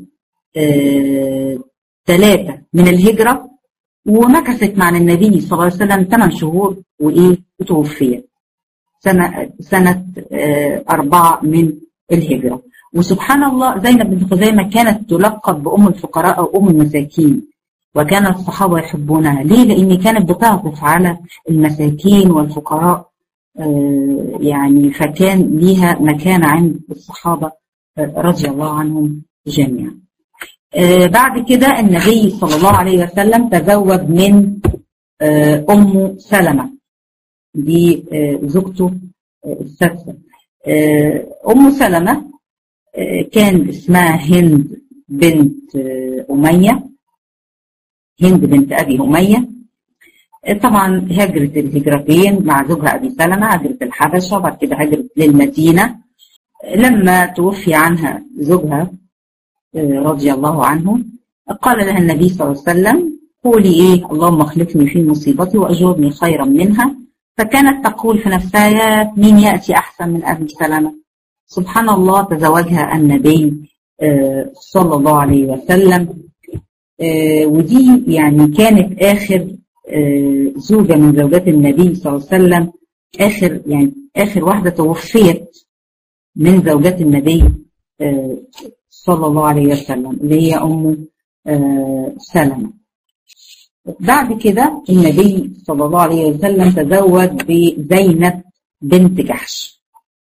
ثلاثة من الهجرة ومكثت مع النبي صلى الله عليه وسلم ثمان شهور وإيه وتوفيت سنة سنة أربعة من الهجرة وسبحان الله زينب بنت خزيمة كانت تلقب بأم الفقراء أو أم المساكين وكان الصحابة يحبونها ليه؟ لأن كانت بتعطف على المساكين والفقراء يعني فكان ليها مكانة عند الصحابة رضي الله عنهم جميعا بعد كده النبي صلى الله عليه وسلم تزوج من أم سلمة دي زوجته السادسة أم سلمة كان اسمها هند بنت أمية هند بنت أبي أمية طبعا هجرت الهجرتين مع زوجها أبي سلمة هجرت الحبشة وبعد كده هجرت للمدينة لما توفي عنها زوجها رضي الله عنه قال لها النبي صلى الله عليه وسلم قولي ايه اللهم اخلفني في مصيبتي واجرني خيرا منها فكانت تقول في نفسها يا مين ياتي احسن من ابي سلمه سبحان الله تزوجها النبي صلى الله عليه وسلم ودي يعني كانت اخر زوجة من زوجات النبي صلى الله عليه وسلم آخر يعني آخر واحدة توفيت من زوجات النبي صلى الله عليه وسلم اللي هي أم سلمة بعد كده النبي صلى الله عليه وسلم تزوج بزينب بنت جحش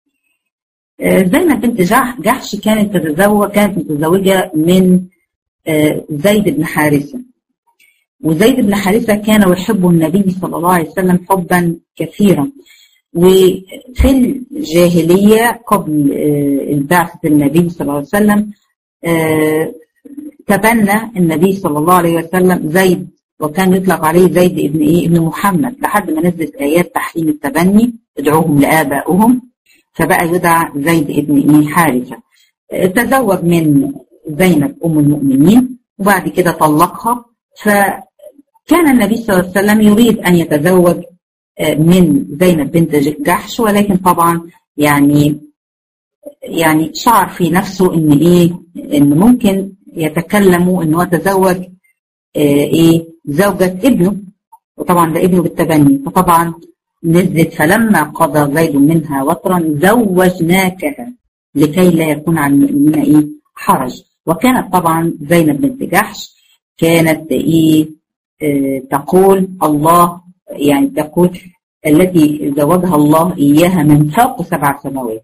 زينب بنت جحش كانت تتزوج كانت متزوجة من زيد بن حارثة وزيد بن حارثة كان يحب النبي صلى الله عليه وسلم حبا كثيرا وفي الجاهلية قبل البعثة النبي صلى الله عليه وسلم تبنى النبي صلى الله عليه وسلم زيد وكان يطلق عليه زيد ابن ايه ابن محمد لحد ما نزلت ايات تحريم التبني ادعوهم لابائهم فبقى يدعى زيد ابن ايه حارثه تزوج من زينب ام المؤمنين وبعد كده طلقها فكان النبي صلى الله عليه وسلم يريد ان يتزوج من زينب بنت جحش ولكن طبعا يعني يعني شعر في نفسه ان ايه ان ممكن يتكلموا ان هو تزوج ايه زوجة ابنه وطبعا ده ابنه بالتبني فطبعا نزلت فلما قضى زيد منها وطرا زوجناكها لكي لا يكون على المؤمنين ايه حرج وكانت طبعا زينب بنت جحش كانت ايه اه تقول الله يعني تقول التي زوجها الله اياها من فوق سبع سماوات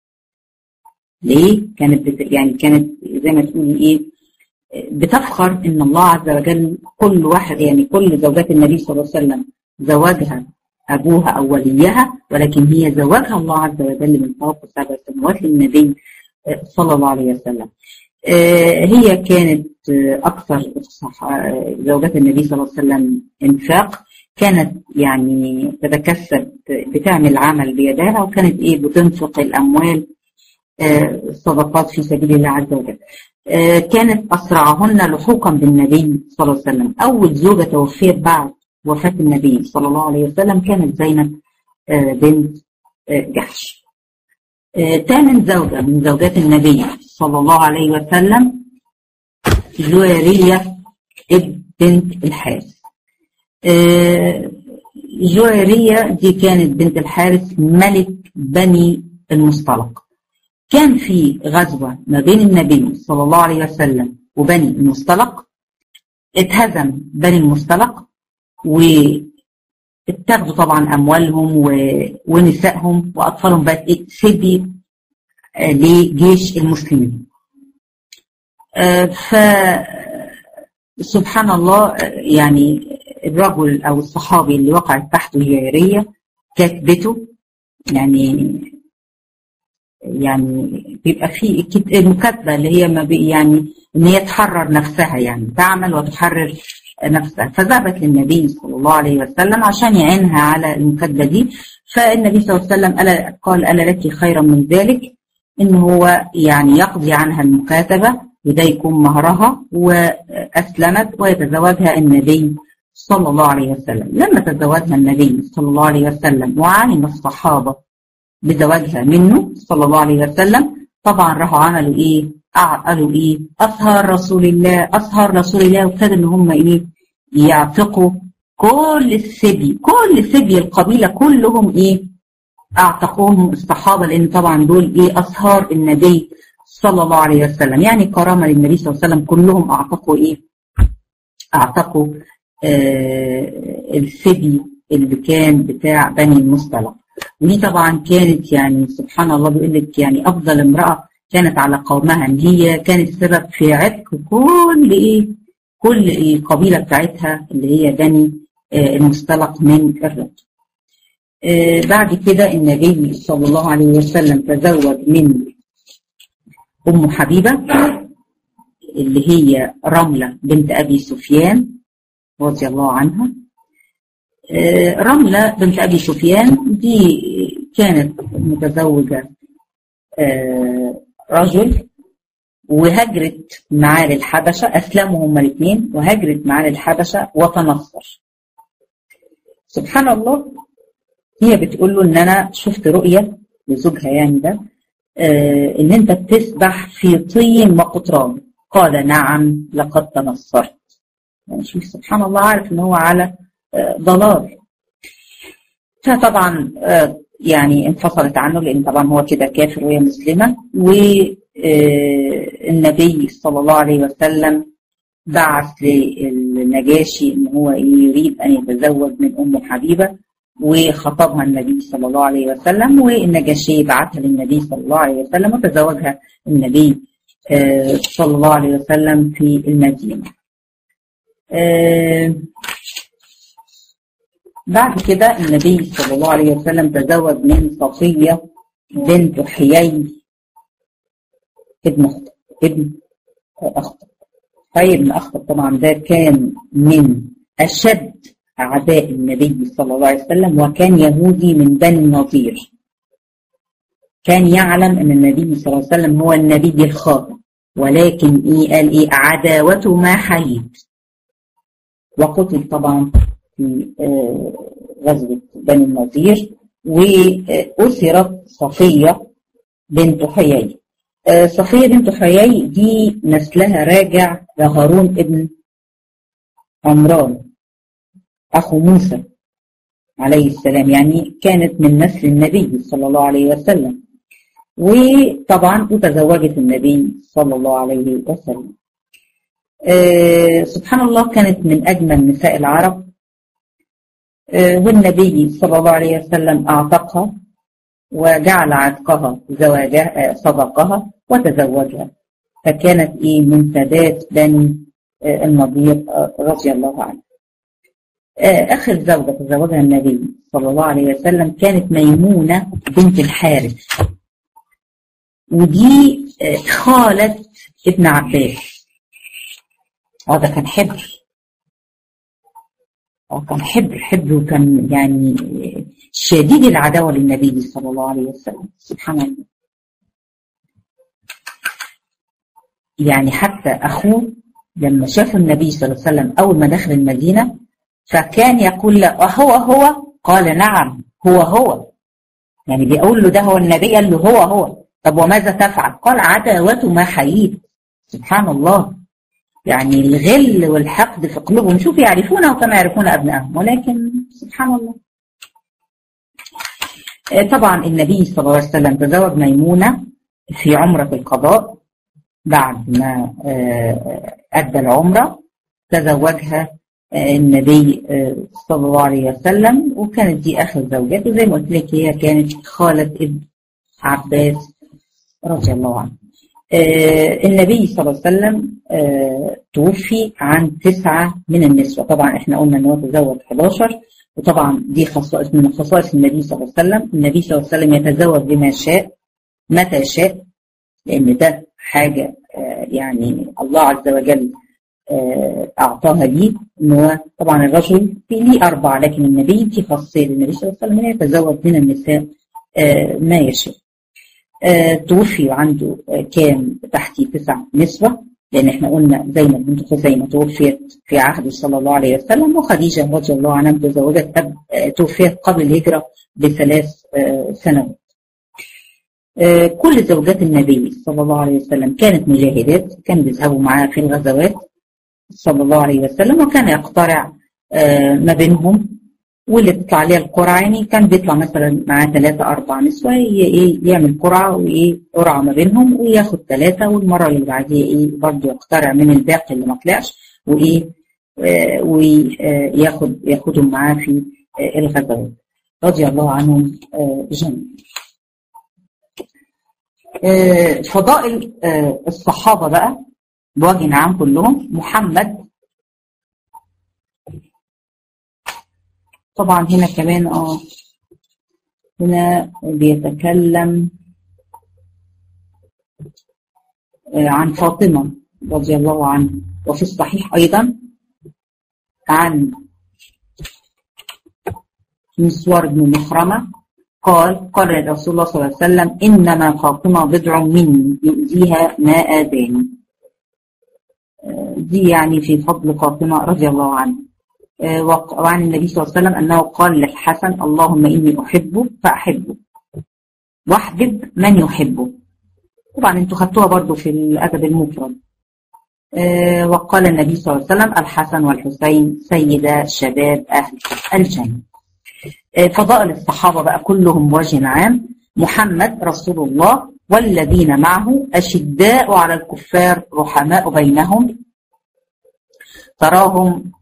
ليه؟ كانت بت... يعني كانت زي ما تقولي ايه بتفخر ان الله عز وجل كل واحد يعني كل زوجات النبي صلى الله عليه وسلم زواجها ابوها او وليها ولكن هي زواجها الله عز وجل من فوق سبع سماوات للنبي صلى الله عليه وسلم. هي كانت اكثر زوجات النبي صلى الله عليه وسلم انفاق كانت يعني تتكسب بتعمل عمل بيدها وكانت ايه بتنفق الاموال الصدقات في سبيل الله عز وجل. كانت أسرعهن لحوقا بالنبي صلى الله عليه وسلم أول زوجة توفيت بعد وفاة النبي صلى الله عليه وسلم كانت زينب بنت جحش ثامن زوجة من زوجات النبي صلى الله عليه وسلم جويرية بنت الحارث جويرية دي كانت بنت الحارث ملك بني المصطلق كان في غزوة ما بين النبي صلى الله عليه وسلم وبني المصطلق اتهزم بني المصطلق واتخذوا طبعا أموالهم و... ونسائهم وأطفالهم بقت ايه سبي لجيش المسلمين ف سبحان الله يعني الرجل أو الصحابي اللي وقعت تحته جارية كاتبته يعني يعني بيبقى في المكاتبة اللي هي ما بي يعني ان هي تحرر نفسها يعني تعمل وتحرر نفسها فذهبت للنبي صلى الله عليه وسلم عشان يعينها على المكاتبة دي فالنبي صلى الله عليه وسلم قال, قال ألا لك خيرا من ذلك ان هو يعني يقضي عنها المكاتبة وده يكون مهرها وأسلمت ويتزوجها النبي صلى الله عليه وسلم لما تزوجها النبي صلى الله عليه وسلم وعلم الصحابة بزواجها منه صلى الله عليه وسلم طبعا راحوا عملوا ايه قالوا ايه اصهر رسول الله اصهر رسول الله وابتدوا ان هم ايه يعتقوا كل السبي كل سبي القبيله كلهم ايه اعتقوهم الصحابه لان طبعا دول ايه اصهار النبي صلى الله عليه وسلم يعني كرامه للنبي صلى الله عليه وسلم كلهم اعتقوا ايه اعتقوا آه السبي اللي كان بتاع بني المصطلق ودي طبعا كانت يعني سبحان الله بيقول لك يعني افضل امراه كانت على قومها ان هي كانت سبب في عتق كل ايه كل إيه القبيله بتاعتها اللي هي بني آه المصطلق من الرجل. آه بعد كده النبي صلى الله عليه وسلم تزوج من ام حبيبه اللي هي رمله بنت ابي سفيان رضي الله عنها رملة بنت أبي سفيان دي كانت متزوجة رجل وهجرت معاه للحبشة أسلموا هما الاثنين وهجرت معاه للحبشة وتنصر سبحان الله هي بتقول له إن أنا شفت رؤية لزوجها يعني ده إن أنت بتسبح في طين وقطران قال نعم لقد تنصرت يعني شوف سبحان الله عارف إن هو على ضلال فطبعا يعني انفصلت عنه لان طبعا هو كده كافر وهي مسلمه و النبي صلى الله عليه وسلم بعث للنجاشي ان هو يريد ان يتزوج من ام حبيبه وخطبها النبي صلى الله عليه وسلم والنجاشي بعثها للنبي صلى الله عليه وسلم وتزوجها النبي صلى الله عليه وسلم في المدينه. بعد كده النبي صلى الله عليه وسلم تزوج من صفيه بنت حيي ابن أخطب ابن أخطب طيب ابن أخطب طبعا ده كان من أشد أعداء النبي صلى الله عليه وسلم وكان يهودي من بني النضير كان يعلم أن النبي صلى الله عليه وسلم هو النبي الخاطئ ولكن إيه قال إيه عداوته ما حييت وقتل طبعا في غزوة بني النضير وأسرت صفية بنت حيي صفية بنت حيي دي نسلها راجع لهارون ابن عمران أخو موسى عليه السلام يعني كانت من نسل النبي صلى الله عليه وسلم وطبعا وتزوجت النبي صلى الله عليه وسلم أه سبحان الله كانت من أجمل نساء العرب أه والنبي صلى الله عليه وسلم أعتقها وجعل عتقها زواجها صدقها وتزوجها فكانت ايه من سادات بني النضير رضي الله عنه اخر زوجة تزوجها النبي صلى الله عليه وسلم كانت ميمونة بنت الحارث ودي خالة ابن عباس هذا كان حبر كان حبر حبر وكان يعني شديد العداوة للنبي صلى الله عليه وسلم سبحان الله يعني حتى أخوه لما شاف النبي صلى الله عليه وسلم أول ما دخل المدينة فكان يقول له أهو هو قال نعم هو هو يعني بيقول له ده هو النبي قال له هو هو طب وماذا تفعل قال عداوته ما حييت سبحان الله يعني الغل والحقد في قلوبهم شوف يعرفونه كما يعرفون أبنائهم ولكن سبحان الله طبعا النبي صلى الله عليه وسلم تزوج ميمونة في عمرة القضاء بعد ما أدى العمرة تزوجها النبي صلى الله عليه وسلم وكانت دي آخر زوجاته زي ما قلت لك هي كانت خالة ابن عباس رضي الله عنه النبي صلى الله عليه وسلم توفي عن تسعة من النسوة طبعا احنا قلنا ان هو تزوج 11 وطبعا دي خصائص من خصائص النبي صلى الله عليه وسلم النبي صلى الله عليه وسلم يتزوج بما شاء متى شاء لان ده حاجة يعني الله عز وجل أعطاها ليه إن هو طبعا الرجل ليه أربعة لكن النبي دي خاصية للنبي صلى الله عليه وسلم يتزوج من النساء ما يشاء توفي عنده كان تحتي تسع نسوة لأن احنا قلنا زينب بنت خزيمة توفيت في عهد صلى الله عليه وسلم وخديجة رضي الله عنها تزوجت توفيت قبل الهجرة بثلاث سنوات كل زوجات النبي صلى الله عليه وسلم كانت مجاهدات كانوا بيذهبوا معاه في الغزوات صلى الله عليه وسلم وكان يقترع ما بينهم واللي بيطلع عليها القرعة يعني كان بيطلع مثلا معاه ثلاثة أربع نسوة ايه يعمل قرعة وإيه قرعة ما بينهم وياخد ثلاثة والمرة اللي بعديها إيه برضه يقترع من الباقي اللي ما طلعش وإيه آه وياخد ياخدهم معاه في آه الغزوات رضي الله عنهم آه جميعا. فضائل الصحابة بقى بوجه عام كلهم محمد طبعا هنا كمان اه هنا بيتكلم عن فاطمة رضي الله عنها وفي الصحيح أيضا عن مسور بن مخرمة قال قال رسول الله صلى الله عليه وسلم إنما فاطمة بضع مني يؤذيها ما آذاني دي يعني في فضل فاطمة رضي الله عنها وعن النبي صلى الله عليه وسلم أنه قال للحسن اللهم إني أحبه فأحبه واحبب من يحبه طبعا انتوا خدتوها برضو في الأدب المفرد وقال النبي صلى الله عليه وسلم الحسن والحسين سيدا شباب أهل الجنة فضائل الصحابة بقى كلهم بوجه عام محمد رسول الله والذين معه أشداء على الكفار رحماء بينهم تراهم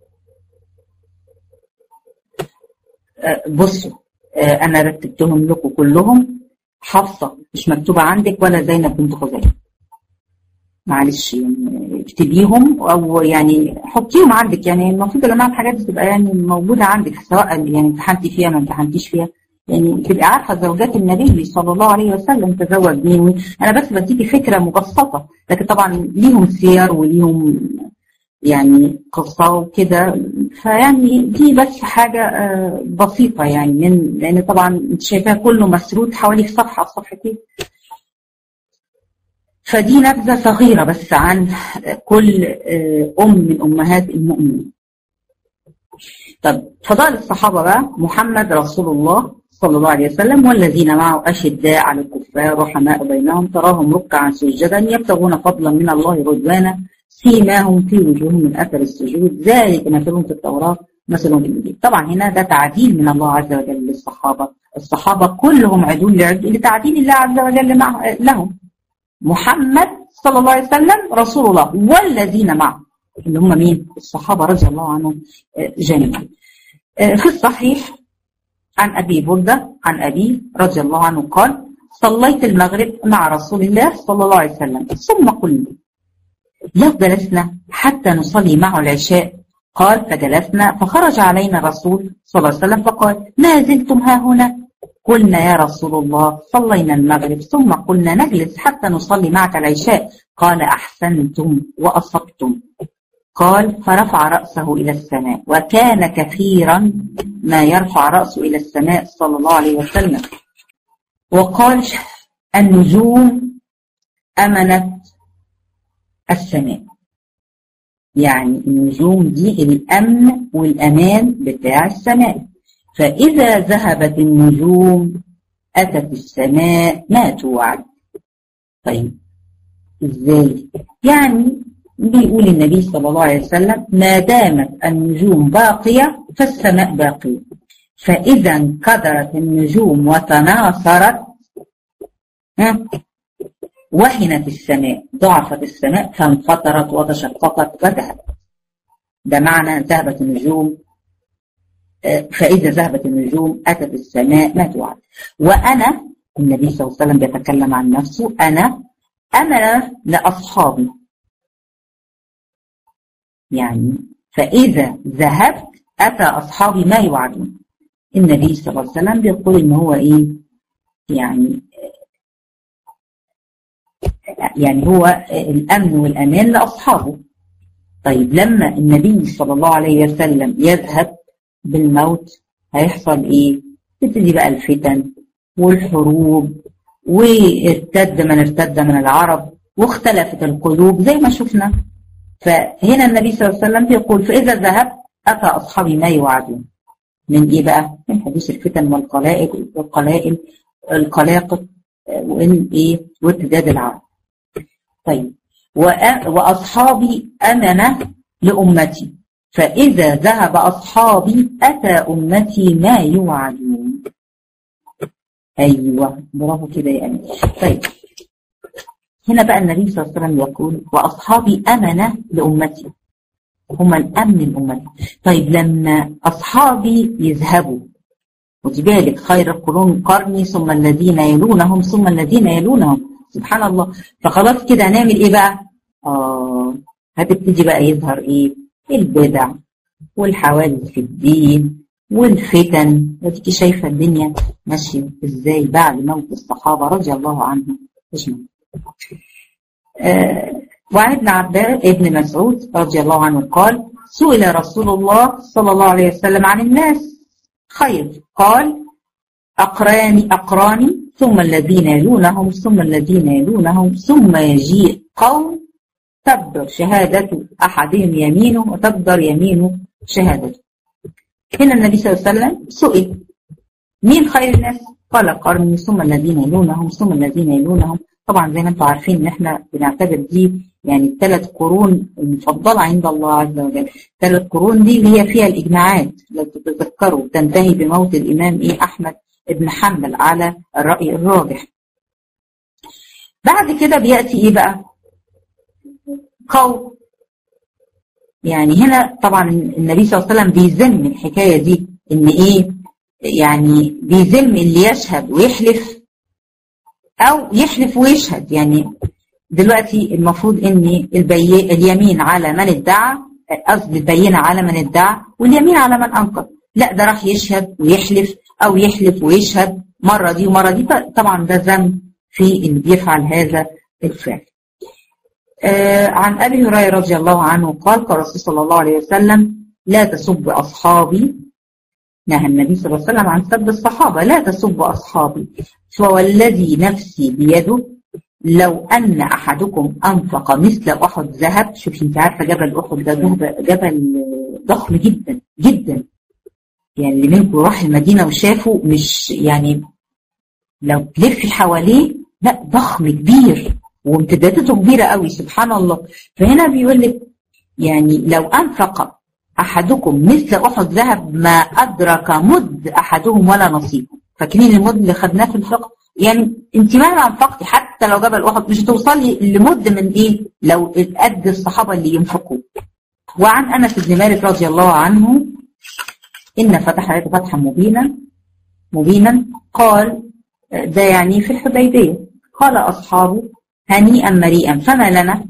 بصوا أنا رتبتهم لكم كلهم حفصة مش مكتوبة عندك ولا زينب بنت خزيمة معلش يعني اكتبيهم او يعني حطيهم عندك يعني المفروض يا جماعه الحاجات دي تبقى يعني موجوده عندك سواء يعني امتحنتي فيها ما امتحنتيش فيها يعني تبقى عارفه زوجات النبي صلى الله عليه وسلم تزوج مين انا بس بديكي فكره مبسطه لكن طبعا ليهم سير وليهم يعني قصه وكده فيعني دي بس حاجه بسيطه يعني من لان طبعا انت شايفاها كله مسرود حوالي صفحه او صفحتين فدي نبذه صغيره بس عن كل ام من امهات المؤمنين طب فضائل الصحابه بقى محمد رسول الله صلى الله عليه وسلم والذين معه أشداء على الكفار رحماء بينهم تراهم ركعا سجدا يبتغون فضلا من الله رضوانا سيماهم في وجوههم من أثر السجود ذلك مثلهم في التوراة مثلهم في الإنجيل طبعا هنا ده تعديل من الله عز وجل للصحابة الصحابة كلهم عدول لتعديل الله عز وجل مع لهم محمد صلى الله عليه وسلم رسول الله والذين معه اللي هم مين الصحابة رضي الله عنهم جميعا في الصحيح عن أبي بردة عن أبي رضي الله عنه قال صليت المغرب مع رسول الله صلى الله عليه وسلم ثم قلنا لو جلسنا حتى نصلي معه العشاء قال فجلسنا فخرج علينا الرسول صلى الله عليه وسلم فقال ما زلتم ها هنا قلنا يا رسول الله صلينا المغرب ثم قلنا نجلس حتى نصلي معك العشاء قال أحسنتم وأصبتم قال فرفع رأسه إلى السماء وكان كثيرا ما يرفع رأسه إلى السماء صلى الله عليه وسلم وقال النجوم أمنت السماء يعني النجوم دي الأمن والأمان بتاع السماء فإذا ذهبت النجوم أتت السماء ما توعد طيب إزاي يعني بيقول النبي صلى الله عليه وسلم ما دامت النجوم باقية فالسماء باقية فإذا انكدرت النجوم وتناثرت وهنت السماء ضعفت السماء فانفطرت وتشققت وذهبت ده معنى ذهبت النجوم فإذا ذهبت النجوم أتت السماء ما توعد وأنا النبي صلى الله عليه وسلم بيتكلم عن نفسه أنا أمل لأصحابي يعني فإذا ذهبت أتى أصحابي ما يوعدون النبي صلى الله عليه وسلم بيقول إن هو إيه يعني يعني هو الأمن والأمان لأصحابه طيب لما النبي صلى الله عليه وسلم يذهب بالموت هيحصل إيه تبتدي بقى الفتن والحروب وارتد من ارتد من العرب واختلفت القلوب زي ما شفنا فهنا النبي صلى الله عليه وسلم يقول فإذا ذهبت أتى أصحابي ما يوعدون من إيه بقى؟ من حدوث الفتن والقلائق والقلائل القلاقل وإن إيه؟ وارتداد العرب. طيب وأصحابي أمنة لأمتي فإذا ذهب أصحابي أتى أمتي ما يوعدون. أيوه برافو كده يا أمين. طيب هنا بقى النبي صلى الله عليه وسلم يقول وأصحابي أمنة لأمتي هم الأمن الأمتي طيب لما أصحابي يذهبوا ودي بالك خير القرون قرني ثم الذين يلونهم ثم الذين يلونهم سبحان الله فخلاص كده هنعمل ايه بقى آه هتبتدي بقى يظهر ايه البدع والحوادث في الدين والفتن وديكي شايفة الدنيا ماشية ازاي بعد موت الصحابة رضي الله عنهم اجمعين آه وعن ابن عباس ابن مسعود رضي الله عنه قال سئل رسول الله صلى الله عليه وسلم عن الناس خير قال أقراني أقراني ثم الذين يلونهم ثم الذين يلونهم ثم يجيء قوم تبدر شهادة أحدهم يمينه وتبدر يمينه شهادته هنا النبي صلى الله عليه وسلم سئل مين خير الناس قال قرني ثم الذين يلونهم ثم الذين يلونهم طبعا زي ما انتم عارفين ان احنا بنعتبر دي يعني الثلاث قرون المفضله عند الله عز وجل الثلاث قرون دي اللي هي فيها الاجماعات لو تتذكروا تنتهي بموت الامام ايه احمد بن حنبل على الراي الراجح بعد كده بيأتي ايه بقى قول يعني هنا طبعا النبي صلى الله عليه وسلم بيذم الحكاية دي ان ايه يعني بيذم اللي يشهد ويحلف او يحلف ويشهد يعني دلوقتي المفروض ان البي... اليمين على من ادعى قصدي البينة على من ادعى واليمين على من انكر لا ده راح يشهد ويحلف او يحلف ويشهد مرة دي ومرة دي طبعا ده ذنب في اللي بيفعل هذا الفعل آه عن ابي هريره رضي الله عنه قال قال الرسول صلى الله عليه وسلم لا تسب اصحابي نهى النبي صلى الله عليه وسلم عن سب الصحابه لا تسب اصحابي فوالذي نفسي بيده لو ان احدكم انفق مثل احد ذهب شوفي انت عارفه جبل احد ده جبل ضخم جدا جدا يعني اللي منكم راح المدينه وشافه مش يعني لو تلفي حواليه لا ضخم كبير وامتداداته كبيره قوي سبحان الله فهنا بيقول لك يعني لو انفق احدكم مثل احد ذهب ما ادرك مد احدهم ولا نصيبه فاكرين المد اللي خدناه في الفقه يعني انت مهما انفقتي حتى لو جبل احد مش هتوصلي لمد من ايه لو قد الصحابه اللي ينفقوا وعن انس بن مالك رضي الله عنه ان فتح عليك فتحا مبينا مبينا قال ده يعني في الحديبيه قال اصحابه هنيئا مريئا فما لنا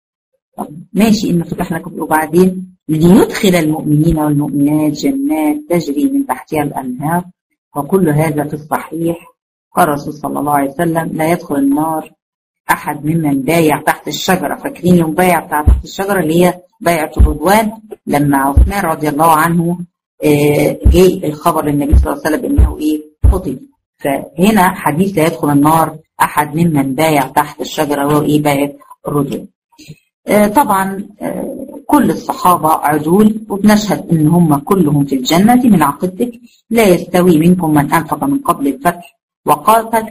ماشي إن فتح لكم وبعدين ليدخل المؤمنين والمؤمنات جنات تجري من تحتها الأنهار وكل هذا في الصحيح قال الرسول صلى الله عليه وسلم لا يدخل النار أحد ممن بايع تحت الشجرة فاكرين يوم بايع تحت الشجرة اللي هي بيعة الرضوان لما عثمان رضي الله عنه جاء الخبر للنبي صلى الله عليه وسلم انه ايه قتل فهنا حديث لا يدخل النار احد ممن بايع تحت الشجره وهو ايه بايع الرجل آه طبعا آه كل الصحابه عدول وبنشهد ان هم كلهم في الجنه من عقيدتك لا يستوي منكم من انفق من قبل الفتح وقاتل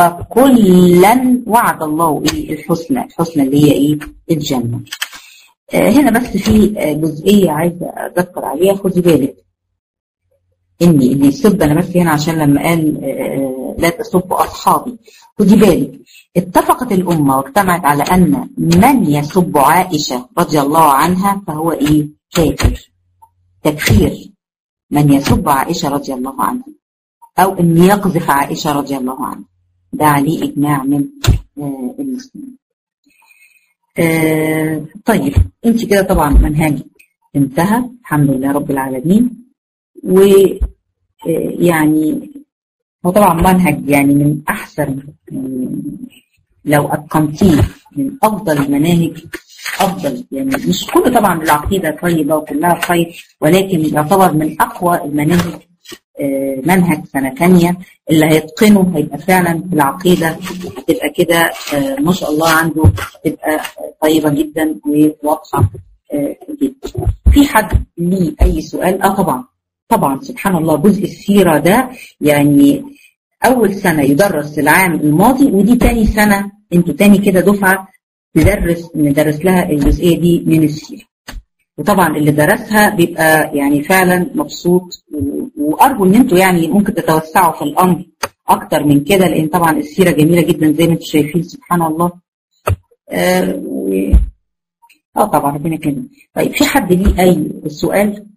وكلا وعد الله ايه الحسنى الحسنى اللي هي ايه الجنه آه هنا بس في جزئيه عايزه اذكر عليها خدي بالك اني اللي يسب انا بس هنا عشان لما قال لا تسبوا اصحابي خدي بالك اتفقت الامه واجتمعت على ان من يسب عائشه رضي الله عنها فهو ايه كافر تكفير من يسب عائشه رضي الله عنها او ان يقذف عائشه رضي الله عنها ده عليه اجماع من المسلمين طيب انت كده طبعا منهجك انتهى الحمد لله رب العالمين و يعني هو طبعا منهج يعني من احسن لو اتقنتيه من افضل المناهج افضل يعني مش كل طبعا العقيده طيبه وكلها خير ولكن يعتبر من اقوى المناهج منهج سنه ثانيه اللي هيتقنه هيبقى فعلا في العقيده هتبقى كده ما شاء الله عنده هتبقى طيبه جدا وواضحه جدا. في حد ليه اي سؤال؟ اه طبعا طبعا سبحان الله جزء السيرة ده يعني أول سنة يدرس العام الماضي ودي تاني سنة انتوا تاني كده دفعة ندرس ندرس لها الجزئية دي من السيرة وطبعا اللي درسها بيبقى يعني فعلا مبسوط وأرجو إن انتوا يعني ممكن تتوسعوا في الأمر أكتر من كده لأن طبعا السيرة جميلة جدا زي ما انتوا شايفين سبحان الله آه, و... اه طبعا ربنا كريم طيب في حد ليه أي سؤال؟